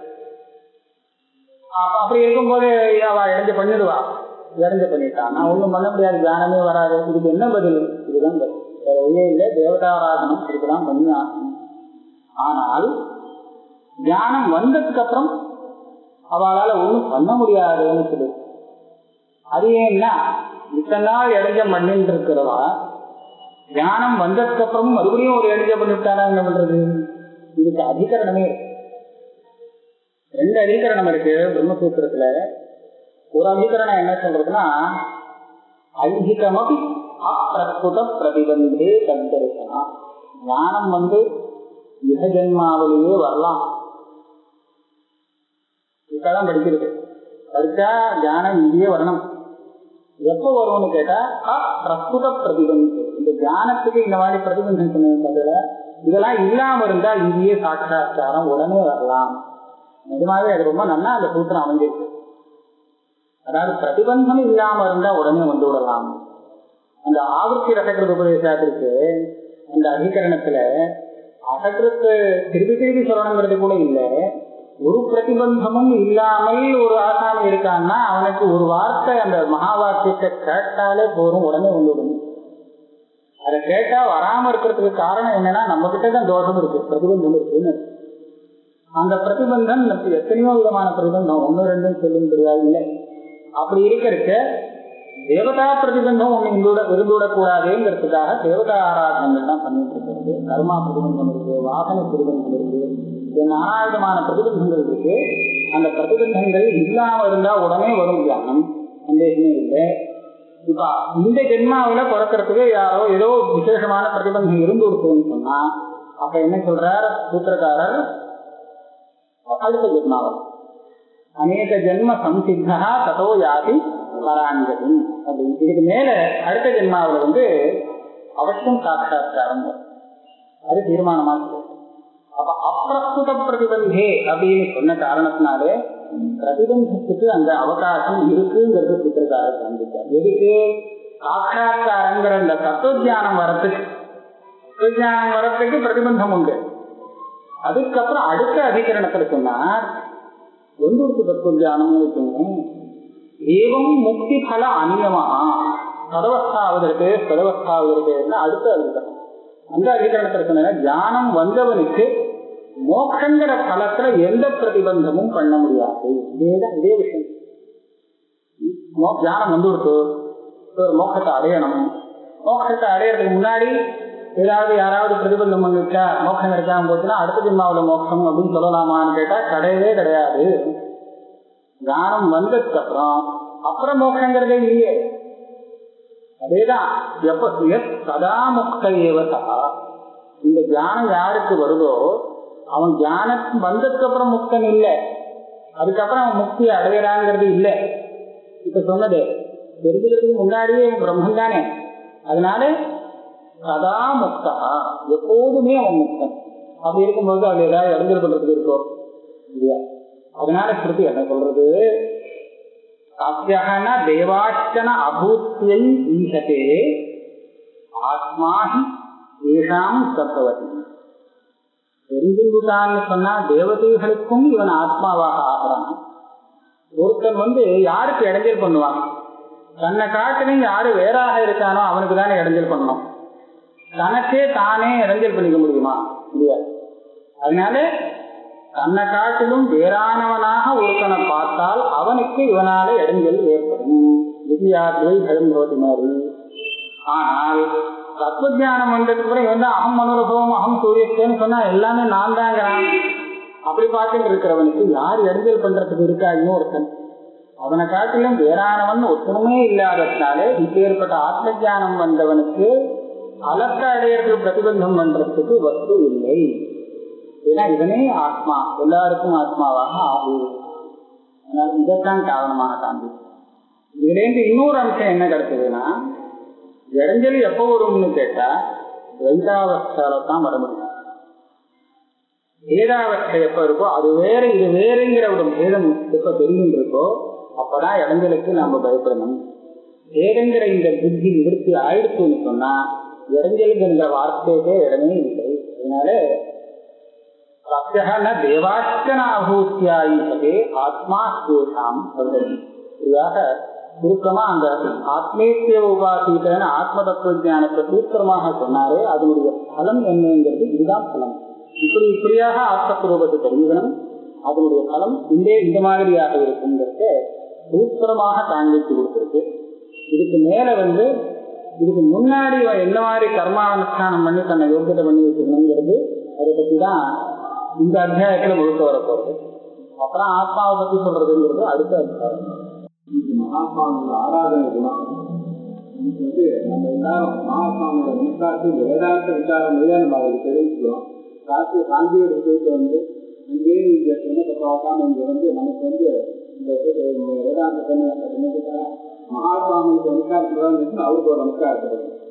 அப்படி இருக்கும்போது அவ இழந்து பண்ணிடுவா இழந்து பண்ணிட்டான் நான் ஒண்ணும் பண்ண முடியாது தியானமே வராது இதுக்கு என்ன பதில் இதுதான் பதில் வேற வழியே இல்லை தேவதாராதனம் இதுக்குதான் பண்ணி ஆகணும் ஆனால் தியானம் வந்ததுக்கு அப்புறம் அவளால ஒண்ணும் பண்ண முடியாதுன்னு சொல்லு அது ஏன்னா இத்தனை நாள் இடைஞ்சம் பண்ணிட்டு இருக்கிறவா தியானம் வந்ததுக்கு அப்புறம் மறுபடியும் ஒரு இடைஞ்சம் பண்ணிவிட்டானா என்ன பண்றது இதுக்கு அதிகரணமே இருக்கு ரெண்டு அதிகரணம் இருக்கு பிரம்மசூத்திரத்துல ஒரு அதிகரணம் என்ன சொல்றதுன்னா ஐகிகமபி அப்பிரஸ்துத பிரதிபந்தே தரிசனா ஞானம் வந்து யுக ஜென்மாவிலேயே வரலாம் இப்பதான் படிக்கிறது படிச்சா ஞானம் இங்கேயே வரணும் எப்போ வரும்னு கேட்டா அப்பிரஸ்துத பிரதிபந்தே இந்த தியானத்துக்கு இந்த மாதிரி பிரதிபந்தம் சொன்னதுல இதெல்லாம் இல்லாம இருந்தா இங்கேயே சாட்சா்காரம் உடனே வரலாம் நிஜமாவே அது ரொம்ப நல்லா அந்த சூத்திரம் அமைஞ்சிருக்கு அதாவது பிரதிபந்தம் இல்லாம இருந்தா உடனே வந்து விடலாம் அந்த ஆவர்த்தி ரசகிருத உபதேசத்திற்கு அந்த அதிகரணத்துல அசகிருத்து திருப்பி திருப்பி சொல்லணுங்கிறது கூட இல்லை ஒரு பிரதிபந்தமும் இல்லாமல் ஒரு ஆசாமி இருக்கான்னா அவனுக்கு ஒரு வார்த்தை அந்த மகா வாக்கியத்தை கேட்டாலே போரும் உடனே வந்துவிடும் அதை கேட்டா வராம இருக்கிறதுக்கு காரணம் என்னன்னா நம்ம கிட்ட தான் தோஷம் இருக்கு பிரதிபந்தம் இருக்குன்னு அந்த பிரதிபந்தம் எத்தனையோ விதமான பிரதிபந்தம் ஒன்னு ரெண்டும் சொல்லும்படியாக இல்லை அப்படி இருக்கிறதுக்கு தேவதா பிரதிபந்தம் ஒண்ணு இங்கூட இருந்துவிடக் கூடாதுங்கிறதுக்காக தேவதா ஆராதனங்கள் தான் பண்ணிட்டு இருக்கிறது கர்மா பிரதிபந்தம் இருக்கு வாசனை பிரதிபந்தம் இருக்கு நானா விதமான பிரதிபந்தங்கள் இருக்கு அந்த பிரதிபந்தங்கள் இல்லாம இருந்தா உடனே வரும் தியானம் சந்தேகமே இல்லை இப்ப இந்த ஜென்மாவில பிறக்கிறதுக்கு யாரோ ஏதோ விசேஷமான பிரதிபந்தம் இருந்து இருக்குன்னு சொன்னா அப்ப என்ன சொல்றார் சூத்திரக்காரர் அடுத்த ஜென்மாவில் அநேக ஜென்ம சம்சித்தா ததோ யாதி பராங்கதி அப்படின்னு இதுக்கு மேல அடுத்த ஜென்மாவில் வந்து அவசியம் சாட்சாத்காரம் அது தீர்மானமா அப்ப அப்பிரஸ்துத பிரதிபந்தே அப்படின்னு சொன்ன காரணத்தினாலே பிரதிபந்தத்துக்கு அந்த அவகாசம் இருக்குங்கிறது சூத்திரக்காரர் காண்பித்தார் எதுக்கு சாட்சாத்காரங்கிற அந்த தத்துவஜானம் வரத்துக்கு தத்துவஜானம் வரத்துக்கு பிரதிபந்தம் உண்டு அதுக்கப்புறம் அடுத்த அதிகரணத்துல சொன்னார் ஒன்று தத்துவஜானம்னு வச்சுக்கோங்க ஏவம் முக்தி பல அநியமா சதவஸ்தாவதற்கு சதவஸ்தாவதற்கு அடுத்த அதிகரணம் அந்த அதிகரணத்துல சொன்ன தியானம் வந்தவனுக்கு மோட்சங்கிற பலத்துல எந்த பிரதிபந்தமும் பண்ண முடியாது இதேதான் இதே விஷயம் மோ- தியானம் வந்து ஒரு ஒரு மோட்சத்தை அடையணும் மோட்சத்தை அடையறதுக்கு முன்னாடி ஏதாவது யாராவது பிரதிபந்தம் பண்ணிருக்கா மோட்சம் இருக்காம போச்சுன்னா அடுத்த ஜென்மாவுல மோட்சம் அப்படின்னு சொல்லலாமான்னு கேட்டா கிடையவே கிடையாது தியானம் வந்ததுக்கு அப்புறம் அப்புறம் மோட்சங்கிறதே இல்லையே அதேதான் எப்ப எத் சதா முக்த ஏவசா இந்த தியானம் யாருக்கு வருதோ அவன் தியானம் வந்ததுக்கு அப்புறம் முக்தன் இல்லை அதுக்கப்புறம் அவன் முக்தி அடையறாங்கிறது இல்லை இப்ப சொன்னது தெரிஞ்சுக்கிறதுக்கு முன்னாடியே பிரம்மன் தானே அதனால சதா முக்தா எப்போதுமே அவன் முக்தன் அப்படி இருக்கும்போது அவள் ஏதாவது இடைஞ்சல் பண்றதுக்கு இருக்கோ இல்லையா அதனால ஸ்ருதி என்ன சொல்றது அத்தியகன தேவாச்சன அபூத்தியை ஈசதே ஆத்மாஹி ஏஷாம் சர்வவதி தெரிஞ்சுட்டான்னு சொன்னா தேவதைகளுக்கும் இவன் ஆத்மாவாக ஆகிறான் ஒருத்தன் வந்து யாருக்கு இடைஞ்சல் பண்ணுவான் தன்னை காட்டிலும் யாரு வேறாக இருக்கானோ அவனுக்கு தானே இடைஞ்சல் பண்ணணும் தனக்கே தானே இடைஞ்சல் பண்ணிக்க முடியுமா முடியாது அதனால தன்னை காட்டிலும் வேறானவனாக ஒருத்தனை பார்த்தால் அவனுக்கு இவனால இடைஞ்சல் ஏற்படும் வித்யாத்வை பழம்போது மாதிரி ஆனால் தத்துவஜானம் வந்ததுக்கு அப்புறம் இவன் தான் அகம் மனோரபவம் அகம் சூரியஸ்தேன்னு சொன்னா எல்லாமே நான் தாங்கிறான் அப்படி பார்த்துட்டு இருக்கிறவனுக்கு யார் இடைஞ்சல் பண்றதுக்கு இருக்கா இன்னும் ஒருத்தன் அவனை காட்டிலும் வேறானவன் ஒருத்தனுமே இல்லாததுனாலே இப்பேற்பட்ட ஆத்ம ஞானம் வந்தவனுக்கு அலக்க அடையறதுக்கு பிரதிபந்தம் பண்றதுக்கு வஸ்து இல்லை ஏன்னா இவனே ஆத்மா எல்லாருக்கும் ஆத்மாவாக ஆகுது அதனால இதைத்தான் காரணமாக காண்பி இதுலேருந்து இன்னொரு அம்சம் என்ன கிடைச்சதுன்னா இடைஞ்சல் எப்போ வரும்னு கேட்டா வைதாவஸ்தால தான் வர முடியும் வேதாவஸ்தை எப்ப இருக்கோ அது வேற இது வேறுங்கிற ஒரு பேதம் எப்ப தெரியும் இருக்கோ அப்பதான் இடைஞ்சலுக்கு நாம பயப்படணும் வேதங்கிற இந்த புத்தி நிவர்த்தி ஆயிடுச்சுன்னு சொன்னா இடைஞ்சலுங்கிற வார்த்தைக்கே இடமே இல்லை அதனால சத்தியன தேவாச்சன அபூத்தியாயிசதே ஆத்மா சேஷாம் சொல்றது இப்படியாக சுருக்கமா அந்த ஆத்மேத்திய உபாசீதன ஆத்ம தத்துவ ஞானத்தை சூத்திரமாக சொன்னாரே அதனுடைய பலம் என்னங்கிறது இதுதான் பலம் இப்படி இப்படியாக ஆத்மஸ்வரூபத்தை தெரிஞ்சுக்கணும் அதனுடைய பலம் இந்த இந்த மாதிரியாக இருக்குங்கிறத சூத்திரமாக காண்பித்து கொடுத்திருக்கு இதுக்கு மேல வந்து இதுக்கு முன்னாடி இவன் என்ன மாதிரி கர்மானுஷ்டானம் பண்ணி தன்னை யோகியத்தை பண்ணி வச்சுக்கணுங்கிறது அதை பத்தி தான் இந்த அத்தியாயத்துல முழுக்க வர போறது அப்புறம் ஆத்மாவை பத்தி சொல்றதுங்கிறது அடுத்த அத்தியாயம் மகாத்மாவோட ஆராதனை குணம் இன்னைக்கு வந்து நம்ம எல்லாரும் மகாத்மாவோட முன்காட்டு வேதாந்த விசாரம் மீது நம்ம அவருக்கு தெரிவிக்கிறோம் காத்து காந்தியோட போயிட்டு வந்து இங்கே இங்க சொன்னதை பார்க்காம இங்க வந்து நமக்கு வந்து இந்த போயிட்டு இந்த வேதாந்த சொன்ன மகாத்மாவுக்கு நமஸ்காரத்துக்கு தான் அவருக்கு ஒரு நமஸ்காரத்தை